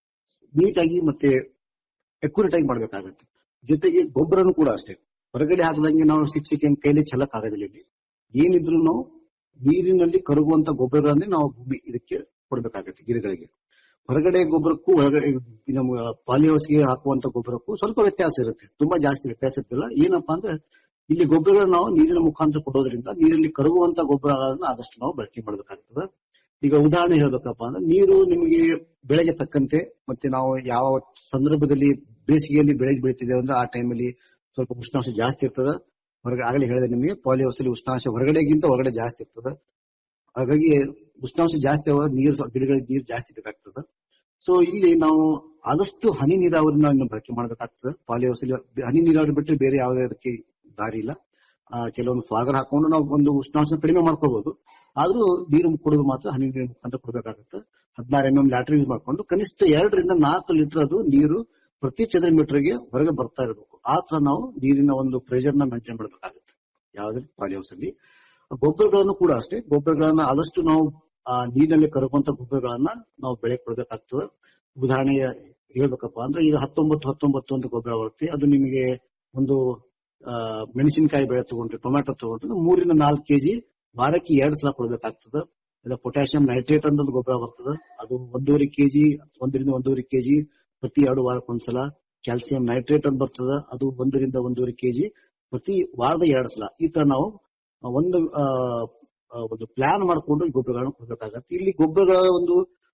ನೀಟಾಗಿ ಮತ್ತೆ ಅಕ್ಯುರೇಟ್ ಆಗಿ ಮಾಡ್ಬೇಕಾಗತ್ತೆ ಜೊತೆಗೆ ಗೊಬ್ಬರನು ಕೂಡ ಅಷ್ಟೇ ಹೊರಗಡೆ ಹಾಕದಂಗೆ ನಾವು ಸಿಕ್ ಸಿಕ್ಕ ಕೈಲಿ ಚೆಲ್ಲಕ್ ಆಗೋದಿಲ್ಲ ಇಲ್ಲಿ ಏನಿದ್ರು ನಾವು ನೀರಿನಲ್ಲಿ ಕರಗುವಂತ ಗೊಬ್ಬರಗಳನ್ನೇ ನಾವು ಭೂಮಿ ಇದಕ್ಕೆ ಕೊಡ್ಬೇಕಾಗತ್ತೆ ಗಿಡಗಳಿಗೆ ಹೊರಗಡೆ ಗೊಬ್ಬರಕ್ಕೂ ಒಳಗಡೆ ನಮ್ಮ ಪಾಲಿ ಹೌಸ್ಗೆ ಹಾಕುವಂತ ಗೊಬ್ಬರಕ್ಕೂ ಸ್ವಲ್ಪ ವ್ಯತ್ಯಾಸ ಇರುತ್ತೆ ತುಂಬಾ ಜಾಸ್ತಿ ವ್ಯತ್ಯಾಸ ಇರ್ತಿಲ್ಲ ಏನಪ್ಪಾ ಅಂದ್ರೆ ಇಲ್ಲಿ ಗೊಬ್ಬರಗಳನ್ನ ನಾವು ನೀರಿನ ಮುಖಾಂತರ ಕೊಡೋದ್ರಿಂದ ನೀರಲ್ಲಿ ಕರಗುವಂತ ಗೊಬ್ಬರಗಳನ್ನ ಆದಷ್ಟು ನಾವು ಬಳಕೆ ಮಾಡಬೇಕಾಗ್ತದೆ ಈಗ ಉದಾಹರಣೆ ಹೇಳ್ಬೇಕಪ್ಪ ಅಂದ್ರೆ ನೀರು ನಿಮಗೆ ಬೆಳೆಗೆ ತಕ್ಕಂತೆ ಮತ್ತೆ ನಾವು ಯಾವ ಸಂದರ್ಭದಲ್ಲಿ ಬೇಸಿಗೆಯಲ್ಲಿ ಬೆಳೆ ಬೆಳಿತಿದ್ದೇವೆ ಅಂದ್ರೆ ಆ ಟೈಮಲ್ಲಿ ಸ್ವಲ್ಪ ಉಷ್ಣಾಂಶ ಜಾಸ್ತಿ ಇರ್ತದೆ ಹೊರಗಡೆ ಆಗಲೇ ಹೇಳಿದೆ ನಿಮಗೆ ಪಾಲಿ ಹೌಸ್ ಅಲ್ಲಿ ಉಷ್ಣಾಂಶ ಹೊರಗಡೆಗಿಂತ ಹೊರಗಡೆ ಜಾಸ್ತಿ ಇರ್ತದೆ ಹಾಗಾಗಿ ಉಷ್ಣಾಂಶ ಜಾಸ್ತಿ ಆಗುವಾಗ ನೀರು ಸ್ವಲ್ಪ ಗಿಡಗಳಿಗೆ ನೀರು ಜಾಸ್ತಿ ಬೇಕಾಗ್ತದೆ ಸೊ ಇಲ್ಲಿ ನಾವು ಆದಷ್ಟು ಹನಿ ನೀರಾವರಿನ ಇನ್ನು ಬಳಕೆ ಮಾಡಬೇಕಾಗ್ತದೆ ಪಾಲಿ ಹೌಸ್ ಅಲ್ಲಿ ಹನಿ ನೀರಾವರಿ ಬಿಟ್ಟರೆ ಬೇರೆ ಯಾವುದೇ ಅದಕ್ಕೆ ದಾರಿ ಇಲ್ಲ ಆ, ಕೆಲವೊಂದು ಫಾಗರ್ ಹಾಕೊಂಡು ನಾವು ಒಂದು ಉಷ್ಣಾಂಶ ಕಡಿಮೆ ಮಾಡ್ಕೋಬಹುದು ಆದ್ರೂ ನೀರು ಕೊಡೋದು ಮಾತ್ರ ಹನಿ ನೀರು ಮುಖಾಂತರ ಕೊಡಬೇಕಾಗುತ್ತೆ ಹದಿನಾರು ಎಂ ಎಂ ಲ್ಯಾಟ್ರ್ ಯೂಸ್ ಮಾಡ್ಕೊಂಡು ಕನಿಷ್ಠ ಎರಡರಿಂದ ನಾಲ್ಕು ಲೀಟರ್ ಅದು ನೀರು ಪ್ರತಿ ಚದರ ಮೀಟರ್ಗೆ ಹೊರಗೆ ಬರ್ತಾ ಇರಬೇಕು ಆ ತರ ನಾವು ನೀರಿನ ಒಂದು ಪ್ರೆಷರ್ ನ ಮೇಂಟೈನ್ ಮಾಡಬೇಕಾಗುತ್ತೆ ಯಾವ್ದು ಪಾಲಿ ಹೌಸ್ ಅಲ್ಲಿ ಗೊಬ್ಬರಗಳನ್ನು ಕೂಡ ಅಷ್ಟೇ ಗೊಬ್ಬರಗಳನ್ನ ಆದಷ್ಟು ನಾವು ಆ ನೀರಿನಲ್ಲಿ ಕರಗುವಂತ ಗೊಬ್ಬರಗಳನ್ನ ನಾವು ಬೆಳೆ ಕೊಡಬೇಕಾಗ್ತದೆ ಉದಾಹರಣೆಗೆ ಹೇಳ್ಬೇಕಪ್ಪ ಅಂದ್ರೆ ಈಗ ಹತ್ತೊಂಬತ್ತು ಹತ್ತೊಂಬತ್ತು ಅಂತ ಗೊಬ್ಬರ ಬರುತ್ತೆ ಅದು ನಿಮಗೆ ಒಂದು ಆ, ಮೆಣಸಿನಕಾಯಿ ಬೆಳೆ ತಗೊಂಡ್ರೆ ಟೊಮ್ಯಾಟೊ ತಗೊಂಡ್ರೆ ಮೂರಿಂದ ನಾಲ್ಕು ಕೆಜಿ ವಾರಕ್ಕೆ ಎರಡ್ ಸಲ ಕೊಡ್ಬೇಕಾಗ್ತದೆ ಇಲ್ಲ ಪೊಟ್ಯಾಷಿಯಂ ನೈಟ್ರೇಟ್ ಅಂತ ಒಂದು ಗೊಬ್ಬರ ಬರ್ತದೆ ಅದು ಒಂದೂವರೆ ಕೆಜಿ ಒಂದರಿಂದ ಒಂದೂವರೆ ಕೆಜಿ ಪ್ರತಿ ಎರಡು ವಾರಕ್ಕೊಂದ್ಸಲ ಕ್ಯಾಲ್ಸಿಯಂ ನೈಟ್ರೇಟ್ ಅಂತ ಬರ್ತದೆ ಅದು ಒಂದರಿಂದ ಒಂದೂವರೆ ಕೆಜಿ ಪ್ರತಿ ವಾರದ ಎರಡು ಸಲ ಈ ತರ ನಾವು ಒಂದು ಆ, ಆ, ಒಂದು ಪ್ಲಾನ್ ಮಾಡ್ಕೊಂಡು ಈ ಗೊಬ್ಬರಗಳನ್ನ ಕೊಡ್ಬೇಕಾಗತ್ತೆ ಇಲ್ಲಿ ಗೊಬ್ಬರಗಳ ಒಂದು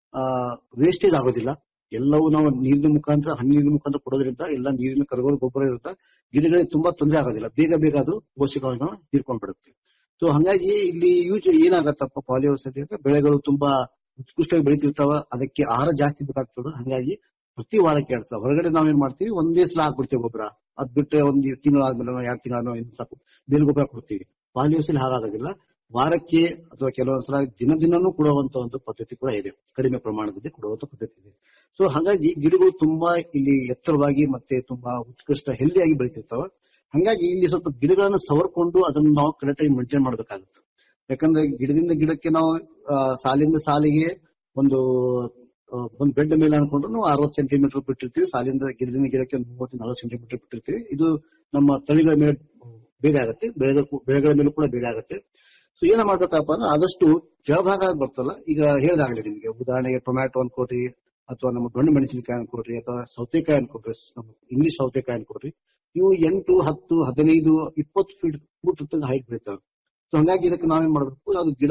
ವೇಸ್ಟೇಜ್ ಆಗೋದಿಲ್ಲ ಎಲ್ಲವೂ ನಾವು ನೀರಿನ ಮುಖಾಂತರ ಹನಿ ನೀರಿನ ಮುಖಾಂತರ ಕೊಡೋದ್ರಿಂದ ಎಲ್ಲ ನೀರಿನ ಕರಗೋದು ಗೊಬ್ಬರ ಇರುತ್ತೆ ಗಿಡಗಳಿಗೆ ತುಂಬಾ ತೊಂದರೆ ಆಗೋದಿಲ್ಲ ಬೇಗ ಬೇಗ ಅದು ಪೋಷಕಾಂಶಗಳನ್ನ ಹೀರ್ಕೊಂಡ್ಬಿಡುತ್ತೆ ಸೊ ಹಂಗಾಗಿ ಇಲ್ಲಿ ಯೂಸ್ ಏನಾಗತ್ತಪ್ಪ ಪಾಲಿ ಹೌಸ್ ಅಲ್ಲಿ ಅಂದ್ರೆ ಬೆಳೆಗಳು ತುಂಬಾ ಉತ್ಕೃಷ್ಟವಾಗಿ ಬೆಳಿತಿರ್ತಾವ ಅದಕ್ಕೆ ಆಹಾರ ಜಾಸ್ತಿ ಬೇಕಾಗ್ತದ ಹಂಗಾಗಿ ಪ್ರತಿ ವಾರಕ್ಕೆ ಎರಡು ಹೊರಗಡೆ ನಾವೇನ್ ಮಾಡ್ತೀವಿ ಒಂದೇ ಸಲ ಹಾಕ್ಬಿಡ್ತೀವಿ ಗೊಬ್ಬರ ಅದ್ ಬಿಟ್ಟರೆ ಒಂದ್ ತಿಂಗಳಾದ್ಮೇಲೆ ಎರಡು ತಿಂಗಳ ಬೇಲ್ ಗೊಬ್ಬರ ಕೊಡ್ತೀವಿ ಪಾಲಿ ಹೌಸ್ ಅಲ್ಲಿ ಹಾಗಾಗೋದಿಲ್ಲ ವಾರಕ್ಕೆ ಅಥವಾ ಕೆಲವೊಂದ್ಸಲ ದಿನ ದಿನನೂ ಕೊಡುವಂತ ಒಂದು ಪದ್ಧತಿ ಕೂಡ ಇದೆ ಕಡಿಮೆ ಪ್ರಮಾಣದಲ್ಲಿ ಕೊಡುವಂತ ಪದ್ಧತಿ ಇದೆ ಸೊ ಹಾಗಾಗಿ ಗಿಡಗಳು ತುಂಬಾ ಇಲ್ಲಿ ಎತ್ತರವಾಗಿ ಮತ್ತೆ ತುಂಬಾ ಉತ್ಕೃಷ್ಟ ಹೆಲ್ದಿಯಾಗಿ ಬೆಳಿತಿರ್ತಾವ ಹಂಗಾಗಿ ಇಲ್ಲಿ ಸ್ವಲ್ಪ ಗಿಡಗಳನ್ನ ಸವರ್ಕೊಂಡು ಅದನ್ನ ನಾವು ಕರೆಕ್ಟ್ ಆಗಿ ಮೇಂಟೈನ್ ಮಾಡ್ಬೇಕಾಗುತ್ತೆ ಯಾಕಂದ್ರೆ ಗಿಡದಿಂದ ಗಿಡಕ್ಕೆ ನಾವು ಆ, ಸಾಲಿಂದ ಸಾಲಿಗೆ ಒಂದು ಆ, ಒಂದು ಬೆಡ್ ಮೇಲೆ ಅನ್ಕೊಂಡ್ರು ನಾವು ಅರವತ್ತು ಸೆಂಟಿಮೀಟರ್ ಬಿಟ್ಟಿರ್ತೀವಿ ಸಾಲಿಂದ ಗಿಡದಿಂದ ಗಿಡಕ್ಕೆ ಒಂದು ಮೂವತ್ತು ನಲವತ್ತು ಸೆಂಟಿಮೀಟರ್ ಬಿಟ್ಟಿರ್ತೀವಿ ಇದು ನಮ್ಮ ತಳಿಗಳ ಮೇಲೆ ಬೇರೆ ಆಗುತ್ತೆ ಬೆಳೆಗಳ ಬೆಳೆಗಳ ಮೇಲೂ ಕೂಡ ಬೇರೆ ಆಗುತ್ತೆ ಸೊ ಏನ ಮಾಡ್ಬೇಕಪ್ಪ ಅಂದ್ರೆ ಆದಷ್ಟು ಕೆಳಭಾಗ ಬರ್ತಲ್ಲ ಈಗ ಹೇಳ್ದಾಗ್ಲಿ ನಿಮ್ಗೆ ಉದಾಹರಣೆಗೆ ಟೊಮ್ಯಾಟೊ ಅನ್ಕೊಡ್ರಿ ಅಥವಾ ನಮ್ಮ ದೊಣ್ಣೆ ಮೆಣಸಿನಕಾಯಿ ಅನ್ಕೊಡ್ರಿ ಅಥವಾ ಸೌತೆಕಾಯಿ ಅನ್ಕೊಡ್ರಿ ನಮ್ಮ ಇಂಗ್ಲಿಷ್ ಸೌತೆಕಾಯಿ ಅನ್ಕೊಡ್ರಿ ಇವು ಎಂಟು ಹತ್ತು ಹದಿನೈದು ಇಪ್ಪತ್ತು ಫೀಟ್ ಫೂಟ್ ಹೈಟ್ ಬೆಳಿತಾವೆ ಸೊ ಹಂಗಾಗಿ ಇದಕ್ಕೆ ನಾವೇನ್ ಮಾಡ್ಬೇಕು ಅದು ಗಿಡ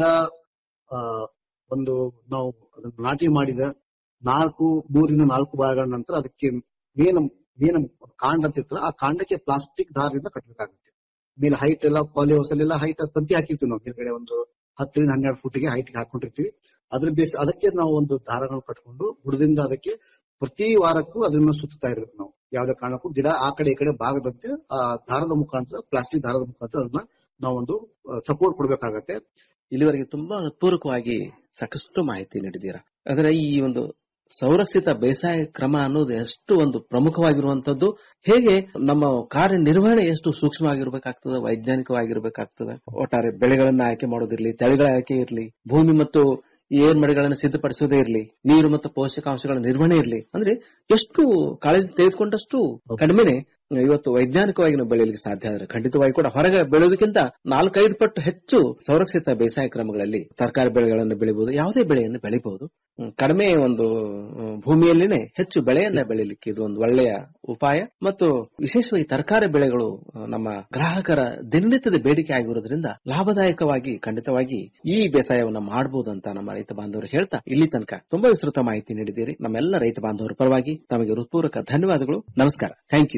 ಆ, ಒಂದು ನಾವು ಅದನ್ನ ನಾಟಿ ಮಾಡಿದ ನಾಲ್ಕು ಮೂರಿಂದ ನಾಲ್ಕು ಭಾಗಗಳ ನಂತರ ಅದಕ್ಕೆ ಮೇನ ಮೇನ ಕಾಂಡ ಅಂತ ಇರ್ತಲ್ಲ ಆ ಕಾಂಡಕ್ಕೆ ಪ್ಲಾಸ್ಟಿಕ್ ದಾರದಿಂದ ಕಟ್ಟಬೇಕಾಗುತ್ತೆ ಮೇಲೆ ಹೈಟ್ ಎಲ್ಲ ಪಾಲಿ ಹೌಸ್ ಅಲ್ಲೆಲ್ಲ ಹೈಟ್ ತಂತಿ ಹಾಕಿರ್ತೀವಿ ನಾವು ಮೇಲ್ಗಡೆ ಒಂದು ಹತ್ತರಿಂದ ಹನ್ನೆರಡು ಫುಟ್ಗೆ ಹೈಟ್ ಹಾಕೊಂಡಿರ್ತೀವಿ ಅದ್ರ ಬೇಸ್ ಅದಕ್ಕೆ ನಾವು ಒಂದು ದಾರಗಳನ್ನು ಕಟ್ಕೊಂಡು ಬುಡದಿಂದ ಅದಕ್ಕೆ ಪ್ರತಿ ವಾರಕ್ಕೂ ಅದನ್ನ ಸುತ್ತಾ ಇರ್ಬೇಕು ನಾವು ಯಾವ್ದೇ ಕಾರಣಕ್ಕೂ ಗಿಡ ಆ ಕಡೆ ಈ ಕಡೆ ಭಾಗದಂತೆ ಆ ದಾರದ ಮುಖಾಂತರ ಪ್ಲಾಸ್ಟಿಕ್ ದಾರದ ಮುಖಾಂತರ ಅದನ್ನ ನಾವೊಂದು ಸಪೋರ್ಟ್ ಕೊಡ್ಬೇಕಾಗತ್ತೆ ಇಲ್ಲಿವರೆಗೆ ತುಂಬಾ ಪೂರಕವಾಗಿ ಸಾಕಷ್ಟು ಮಾಹಿತಿ ನೀಡಿದ್ದೀರಾ ಅದರ ಈ ಒಂದು ಸಂರಕ್ಷಿತ ಬೇಸಾಯ ಕ್ರಮ ಅನ್ನೋದು ಎಷ್ಟು ಒಂದು ಪ್ರಮುಖವಾಗಿರುವಂತದ್ದು ಹೇಗೆ ನಮ್ಮ ಕಾರ್ಯನಿರ್ವಹಣೆ ಎಷ್ಟು ಸೂಕ್ಷ್ಮವಾಗಿರ್ಬೇಕಾಗ್ತದೆ ವೈಜ್ಞಾನಿಕವಾಗಿರ್ಬೇಕಾಗ್ತದೆ ಒಟ್ಟಾರೆ ಬೆಳೆಗಳನ್ನ ಆಯ್ಕೆ ಮಾಡೋದಿರ್ಲಿ ತಳಿಗಳ ಆಯ್ಕೆ ಇರ್ಲಿ ಭೂಮಿ ಮತ್ತು ಏರ್ ಮಡಿಗಳನ್ನು ಸಿದ್ಧಪಡಿಸೋದೇ ಇರ್ಲಿ ನೀರು ಮತ್ತು ಪೋಷಕಾಂಶಗಳ ನಿರ್ವಹಣೆ ಇರ್ಲಿ ಅಂದ್ರೆ ಎಷ್ಟು ಕಾಳಜಿ ತೆಗೆದುಕೊಂಡಷ್ಟು ಕಡಿಮೆನೆ ಇವತ್ತು ವೈಜ್ಞಾನಿಕವಾಗಿ ನಾವು ಬೆಳೆಯಲಿಕ್ಕೆ ಸಾಧ್ಯ ಆದ್ರೆ ಖಂಡಿತವಾಗಿ ಕೂಡ ಹೊರಗೆ ಬೆಳೆಯೋದಕ್ಕಿಂತ ನಾಲ್ಕೈದು ಪಟ್ಟು ಹೆಚ್ಚು ಸಂರಕ್ಷಿತ ಬೇಸಾಯ ಕ್ರಮಗಳಲ್ಲಿ ತರಕಾರಿ ಬೆಳೆಗಳನ್ನು ಬೆಳಿಬಹುದು ಯಾವುದೇ ಬೆಳೆಯನ್ನು ಬೆಳಿಬಹುದು ಹ್ಮ್, ಕಡಿಮೆ ಒಂದು ಹ್ಮ್, ಭೂಮಿಯಲ್ಲಿನೇ ಹೆಚ್ಚು ಬೆಳೆಯನ್ನ ಬೆಳಿಲಿಕ್ಕೆ ಇದು ಒಂದು ಒಳ್ಳೆಯ ಉಪಾಯ ಮತ್ತು ವಿಶೇಷವಾಗಿ ತರಕಾರಿ ಬೆಳೆಗಳು ಆ, ನಮ್ಮ ಗ್ರಾಹಕರ ದಿನನಿತ್ಯದ ಬೇಡಿಕೆ ಆಗಿರೋದ್ರಿಂದ ಲಾಭದಾಯಕವಾಗಿ ಖಂಡಿತವಾಗಿ ಈ ಬೇಸಾಯವನ್ನು ಮಾಡಬಹುದು ಅಂತ ನಮ್ಮ ರೈತ ಬಾಂಧವರು ಹೇಳ್ತಾ ಇಲ್ಲಿ ತನಕ ತುಂಬಾ ವಿಸ್ತೃತ ಮಾಹಿತಿ ನೀಡಿದ್ದೀರಿ ನಮ್ಮೆಲ್ಲ ರೈತ ಬಾಂಧವರ ಪರವಾಗಿ ತಮಗೆ ಹೃತ್ಪೂರ್ವಕ ಧನ್ಯವಾದಗಳು ನಮಸ್ಕಾರ ಥ್ಯಾಂಕ್ ಯು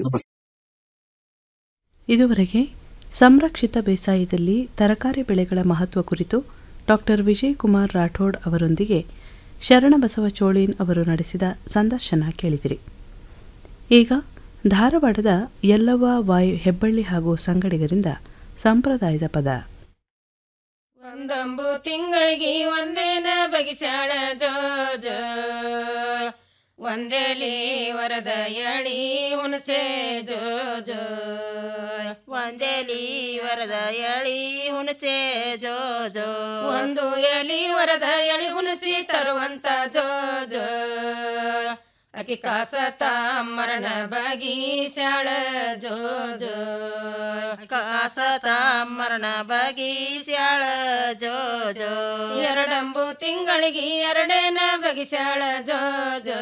ಇದುವರೆಗೆ ಸಂರಕ್ಷಿತ ಬೇಸಾಯದಲ್ಲಿ ತರಕಾರಿ ಬೆಳೆಗಳ ಮಹತ್ವ ಕುರಿತು ಡಾಕ್ಟರ್ ವಿಜಯ್ ಕುಮಾರ್ ರಾಠೋಡ್ ಅವರೊಂದಿಗೆ ಶರಣಬಸವ ಚೋಳೀನ್ ಅವರು ನಡೆಸಿದ ಸಂದರ್ಶನ ಕೇಳಿದಿರಿ ಈಗ ಧಾರವಾಡದ ಯಲ್ಲವ್ವ ವಾಯು ಹೆಬ್ಬಳ್ಳಿ ಹಾಗೂ ಸಂಗಡಿಗರಿಂದ ಸಂಪ್ರದಾಯದ ಪದ ಒಂದೊಂಬು ತಿಂಗಳಿಗೆ ಒಂದೇನ ಬಗಿಸಾಳ ಜೋ ಜೋ ಒಂದೆಲಿ ವರದ ಎಳಿ ಹುಣಸೆ ಜೋ ಜೋ ಒಂದೆಲಿ ವರದ ಎಳಿ ಹುಣಸೆ ಜೋ ಜೋ ಒಂದು ಎಲಿ ವರದ ಎಳಿ ಹುಣಸಿ ತರುವಂತ ಜೋ ಜೋ ಅಕಿ ಕಾಸತ ಮರಣ ಬಗೀಸ್ಯಾಳ ಜೋ ಜೋ ಕಾಸತ ಮರಣ ಬಗೀಸ್ಯಾಳ ಜೋ ಜೋ ಎರಡಂಬು ತಿಂಗಳಿಗೆ ಎರಡೇನ ಬಗಿಸ್ಯಾಳ ಜೋ ಜೋ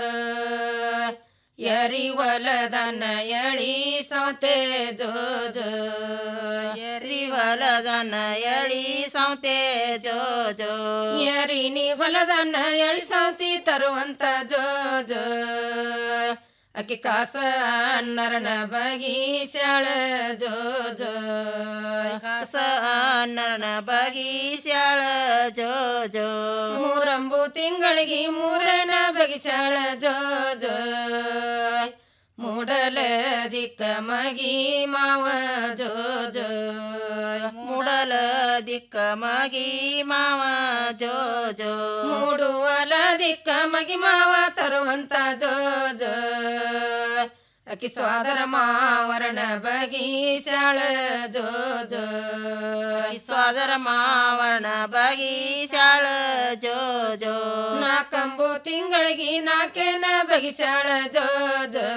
ಎರಿ ಹೊಲದನ್ನ ಎಳಿ ಸೌತೆ ಜೋ ಜೋ ಎರಿ ಹೊಲದನ್ನ ಎಳಿ ಸೌತೆ ಜೋ ಜೋ ಎರಿ ನೀ ಹೊಲದನ್ನ ಎಳಿ ಸೌತಿ ತರುವಂತ ಜೋ ಜೋ ಅಕ್ಕಿ ಕಾಸ ಅನ್ನರನ ಬಗೀಸ್ಯಾಳ ಜೋ ಜೋ ಕಾಸ ಅನ್ನರನ ಬಗೀಸ್ಯಾಳ ಜೋ ಜೋ ಮೂರಂಬು ತಿಂಗಳಿಗೆ ಮೂರನ ಬಗಿಸ್ಯಾಳ ಜೋ ಜೋ ಮೂಡಲ ದಿಕ್ಕ ಮಗಿ ಮಾವ ಜೋ ಜೋ ಮೂಡಲ ದಿಕ್ಕ ಮಗಿ ಮಾವ ಜೋ ಜೋ ಮೂಡುವಲ ದಿಕ್ಕ ಮಗಿ ಮಾವ ತರುವಂತ ಜೋ ಜೋ ಅಕ್ಕಿ ಸ್ವಾದರ ಮಾವರಣ ಬಗೀಸ್ಯಾಳ ಜೋ ಜೋ ಸ್ವಾದರ ಮಾವರ್ಣ ಬಗೀಸ್ಯಾಳ ಜೋ ಜೋ ನಾಕಂಬು ತಿಂಗಳಿಗೆ ನಾಕೇನ ಬಗಿಸ್ಯಾಳ ಜೋ ಜೋ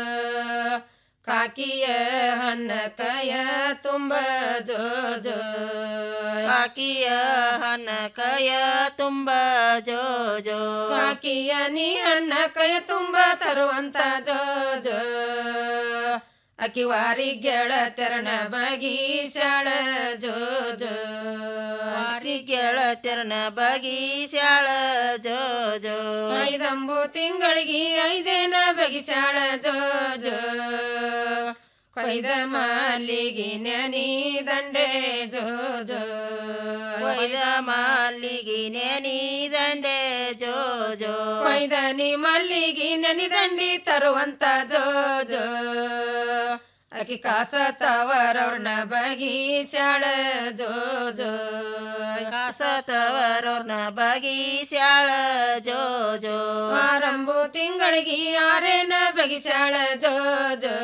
ಕಾಕಿಯ ಹಣ್ಣ ಕಯ ತುಂಬ ಜೋ ಜೋ ಕಾಕಿಯ ಹಣ್ಣ ಕಯ ತುಂಬ ಜೋ ಜೋ ಕಾಕಿಯ ನೀ ಹಣ್ಣ ಕಯ ತುಂಬ ತರುವಂತ ಜೋ ಜೋ ಅಕಿ ವಾರಿ ಗೆಳ ತೆರಣ ಬಗೀಸ್ಯಾಳ ಜೋ ಜೋ ವಾರಿ ಗೆಳ ತೆರಣ ಬಗೀಸ್ಯಾಳ ಜೋ ಜೋ ಐದಂಬು ತಿಂಗಳಿಗೆ ಐದೇನ ಬಗಿಸ್ಯಾಳ ಜೋ ಜೋ ಕೊಯ್ದ ಮಾಲಿಗೆ ನೆನಿ ದಂಡೆ ಜೋ ಜೋ ಕೊಯ್ದ ಮಲ್ಲಿಗೆ ನೆನಿ ದಂಡೆ ಜೋ ಜೋ ಕೊಯ್ದ ನೀ ಮಲ್ಲಿಗೆ ನೆನಿ ದಂಡಿ ತರುವಂತ ಜೋ ಜೋ ಅಕಿ ಕಾಸ ತವರವ್ರನ್ನ ಬಗೀಸ್ಯಾಳ ಜೋ ಜೋ ಕಾಸ ತವರವ್ರನ್ನ ಬಗೀಸ್ಯಾಳ ಜೋ ಜೋ ಆರಂಭು ತಿಂಗಳಿಗೆ ಆರೇನ ಬಗಿಸ್ಯಾಳ ಜೋ ಜೋ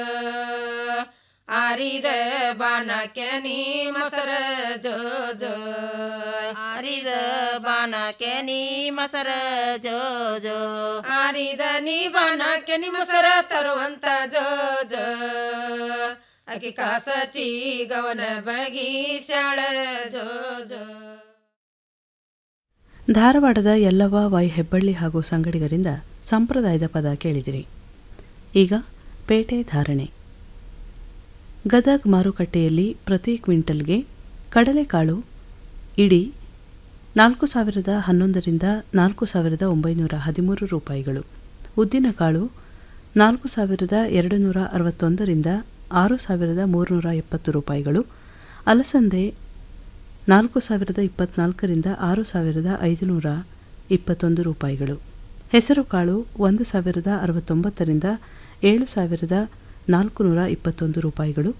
ಆರಿದ ಬಾನಕ್ಕೆ ನೀ ಮಸರ ಜೋ ಜೋ ಆರಿದ ಬಾನಕ್ಕೆ ನೀ ಮಸರ ಜೋ ಜೋ ಆರಿದ ನೀ ಬಾನಕ್ಕೆ ನೀ ಮಸರ ತರುವಂತ ಜೋ ಜೋ ಅಕಿ ಕಾಸ ಚೀಗವನ ಬಗೀಸ್ಯಾಳ ಜೋ ಜೋ ಧಾರವಾಡದ ಯಲ್ಲವ್ವ ವೈ ಹೆಬ್ಬಳ್ಳಿ ಹಾಗೂ ಸಂಗಡಿಗರಿಂದ ಸಂಪ್ರದಾಯದ ಪದ ಕೇಳಿದಿರಿ ಈಗ ಪೇಟೆ ಧಾರಣೆ ಗದಗ್ ಮಾರುಕಟ್ಟೆಯಲ್ಲಿ ಪ್ರತಿ ಕ್ವಿಂಟಲ್ಗೆ ಕಡಲೆಕಾಳು ಇಡಿ ನಾಲ್ಕು ಸಾವಿರದ ಹನ್ನೊಂದರಿಂದ ನಾಲ್ಕು ಸಾವಿರದ ಒಂಬೈನೂರ ಹದಿಮೂರು ರೂಪಾಯಿಗಳು ಉದ್ದಿನಕಾಳು ನಾಲ್ಕು ಸಾವಿರದ ಎರಡು ನೂರ ಅರವತ್ತೊಂದರಿಂದ ಆರು ಸಾವಿರದ ಮೂರುನೂರ ಎಪ್ಪತ್ತು ರೂಪಾಯಿಗಳು ಅಲಸಂದೆ ನಾಲ್ಕು ಸಾವಿರದ ಇಪ್ಪತ್ನಾಲ್ಕರಿಂದ ಆರು ಸಾವಿರದ ಐದುನೂರ ಇಪ್ಪತ್ತೊಂದು ರೂಪಾಯಿಗಳು ಹೆಸರುಕಾಳು ಒಂದು ಸಾವಿರದ ಅರವತ್ತೊಂಬತ್ತರಿಂದ ಏಳು ಸಾವಿರದ ನಾಲ್ಕು ನೂರ ಇಪ್ಪತ್ತೊಂದು ರೂಪಾಯಿಗಳು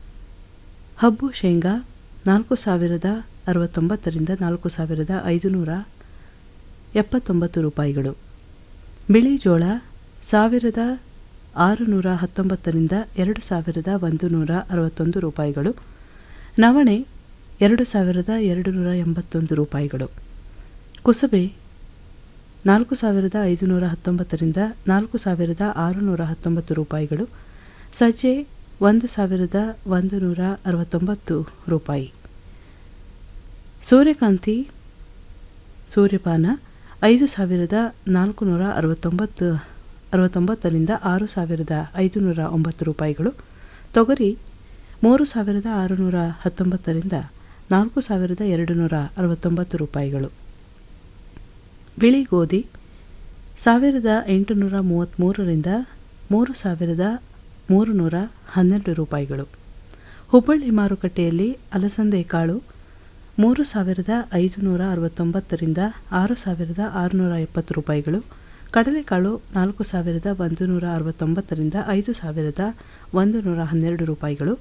ಹಬ್ಬು ಶೇಂಗಾ ನಾಲ್ಕು ಸಾವಿರದ ಅರವತ್ತೊಂಬತ್ತರಿಂದ ನಾಲ್ಕು ಸಾವಿರದ ಐದುನೂರ ಎಪ್ಪತ್ತೊಂಬತ್ತು ರೂಪಾಯಿಗಳು ಬಿಳಿ ಜೋಳ ಸಾವಿರದ ಆರುನೂರ ಹತ್ತೊಂಬತ್ತರಿಂದ ಎರಡು ಸಾವಿರದ ಒಂದು ನೂರ ಅರವತ್ತೊಂದು ರೂಪಾಯಿಗಳು ನವಣೆ ಎರಡು ಸಾವಿರದ ಎರಡು ನೂರ ಎಂಬತ್ತೊಂದು ರೂಪಾಯಿಗಳು ಕುಸಬೆ ನಾಲ್ಕು ಸಾವಿರದ ಐದುನೂರ ಹತ್ತೊಂಬತ್ತರಿಂದ ನಾಲ್ಕು ಸಾವಿರದ ಆರುನೂರ ಹತ್ತೊಂಬತ್ತು ರೂಪಾಯಿಗಳು ಸಜ್ಜೆ ಒಂದು ಸಾವಿರದ ಒಂದು ನೂರ ಅರವತ್ತೊಂಬತ್ತು ರೂಪಾಯಿ ಸೂರ್ಯಕಾಂತಿ ಸೂರ್ಯಪಾನ ಐದು ಸಾವಿರದ ನಾಲ್ಕು ನೂರ ಅರವತ್ತೊಂಬತ್ತು ಅರವತ್ತೊಂಬತ್ತರಿಂದ ಆರು ಸಾವಿರದ ಐದುನೂರ ಒಂಬತ್ತು ರೂಪಾಯಿಗಳು ತೊಗರಿ ಮೂರು ಸಾವಿರದ ಆರುನೂರ ಹತ್ತೊಂಬತ್ತರಿಂದ ನಾಲ್ಕು ಸಾವಿರದ ಎರಡು ನೂರ ಅರವತ್ತೊಂಬತ್ತು ರೂಪಾಯಿಗಳು ಬಿಳಿ ಗೋಧಿ ಸಾವಿರದ ಎಂಟುನೂರ ಮೂವತ್ತ್ಮೂರರಿಂದ ಮೂರು ಸಾವಿರದ ಮೂರು ನೂರ ಹನ್ನೆರಡು ರೂಪಾಯಿಗಳು ಹುಬ್ಬಳ್ಳಿ ಮಾರುಕಟ್ಟೆಯಲ್ಲಿ ಅಲಸಂದೆ ಕಾಳು ಮೂರು ಸಾವಿರದ ಐದುನೂರ ಅರವತ್ತೊಂಬತ್ತರಿಂದ ಆರು ಸಾವಿರದ ಆರುನೂರ ಎಪ್ಪತ್ತು ರೂಪಾಯಿಗಳು ಕಡಲೆಕಾಳು ನಾಲ್ಕು ಸಾವಿರದ ಒಂದು ನೂರ ಅರವತ್ತೊಂಬತ್ತರಿಂದ ಐದು ಸಾವಿರದ ಒಂದು ನೂರ ಹನ್ನೆರಡು ರೂಪಾಯಿಗಳು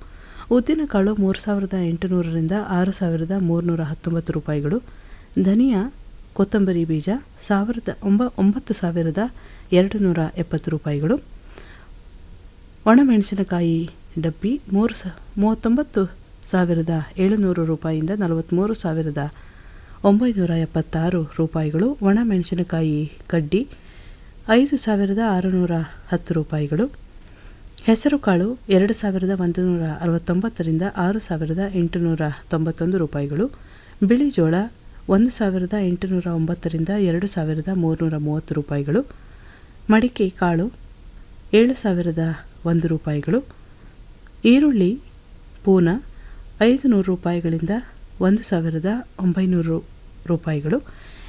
ಉದ್ದಿನಕಾಳು ಮೂರು ಸಾವಿರದ ಎಂಟುನೂರರಿಂದ ಆರು ಸಾವಿರದ ಮೂರುನೂರ ಹತ್ತೊಂಬತ್ತು ರೂಪಾಯಿಗಳು ಧನಿಯಾ ಕೊತ್ತಂಬರಿ ಬೀಜ ಸಾವಿರದ ಒಂಬ ಒಂಬತ್ತು ಸಾವಿರದ ಎರಡು ನೂರ ಎಪ್ಪತ್ತು ರೂಪಾಯಿಗಳು ಒಣಮೆಣಸಿನಕಾಯಿ ಡಬ್ಬಿ ಮೂರು ಸ ಮೂವತ್ತೊಂಬತ್ತು ಸಾವಿರದ ಏಳುನೂರು ರೂಪಾಯಿಯಿಂದ ನಲವತ್ತ್ಮೂರು ಸಾವಿರದ ಒಂಬೈನೂರ ಎಪ್ಪತ್ತಾರು ರೂಪಾಯಿಗಳು ಒಣಮೆಣಸಿನಕಾಯಿ ಕಡ್ಡಿ ಐದು ಸಾವಿರದ ಆರುನೂರ ಹತ್ತು ರೂಪಾಯಿಗಳು ಹೆಸರುಕಾಳು ಎರಡು ಸಾವಿರದ ಒಂದು ನೂರ ಅರವತ್ತೊಂಬತ್ತರಿಂದ ಆರು ಸಾವಿರದ ಎಂಟುನೂರ ತೊಂಬತ್ತೊಂದು ರೂಪಾಯಿಗಳು ಬಿಳಿ ಜೋಳ ಒಂದು ಸಾವಿರದ ಎಂಟುನೂರ ಒಂಬತ್ತರಿಂದ ಎರಡು ಸಾವಿರದ ಮೂರುನೂರ ಮೂವತ್ತು ರೂಪಾಯಿಗಳು ಮಡಿಕೆ ಕಾಳು ಏಳು ಸಾವಿರದ ಒಂದು ರೂಪಾಯಿಗಳು ಈರುಳ್ಳಿ ಪೂನ ಐದು ನೂರು ರೂಪಾಯಿಗಳಿಂದ ಒಂದು ಸಾವಿರದ ಒಂಬೈನೂರು ರೂಪಾಯಿಗಳು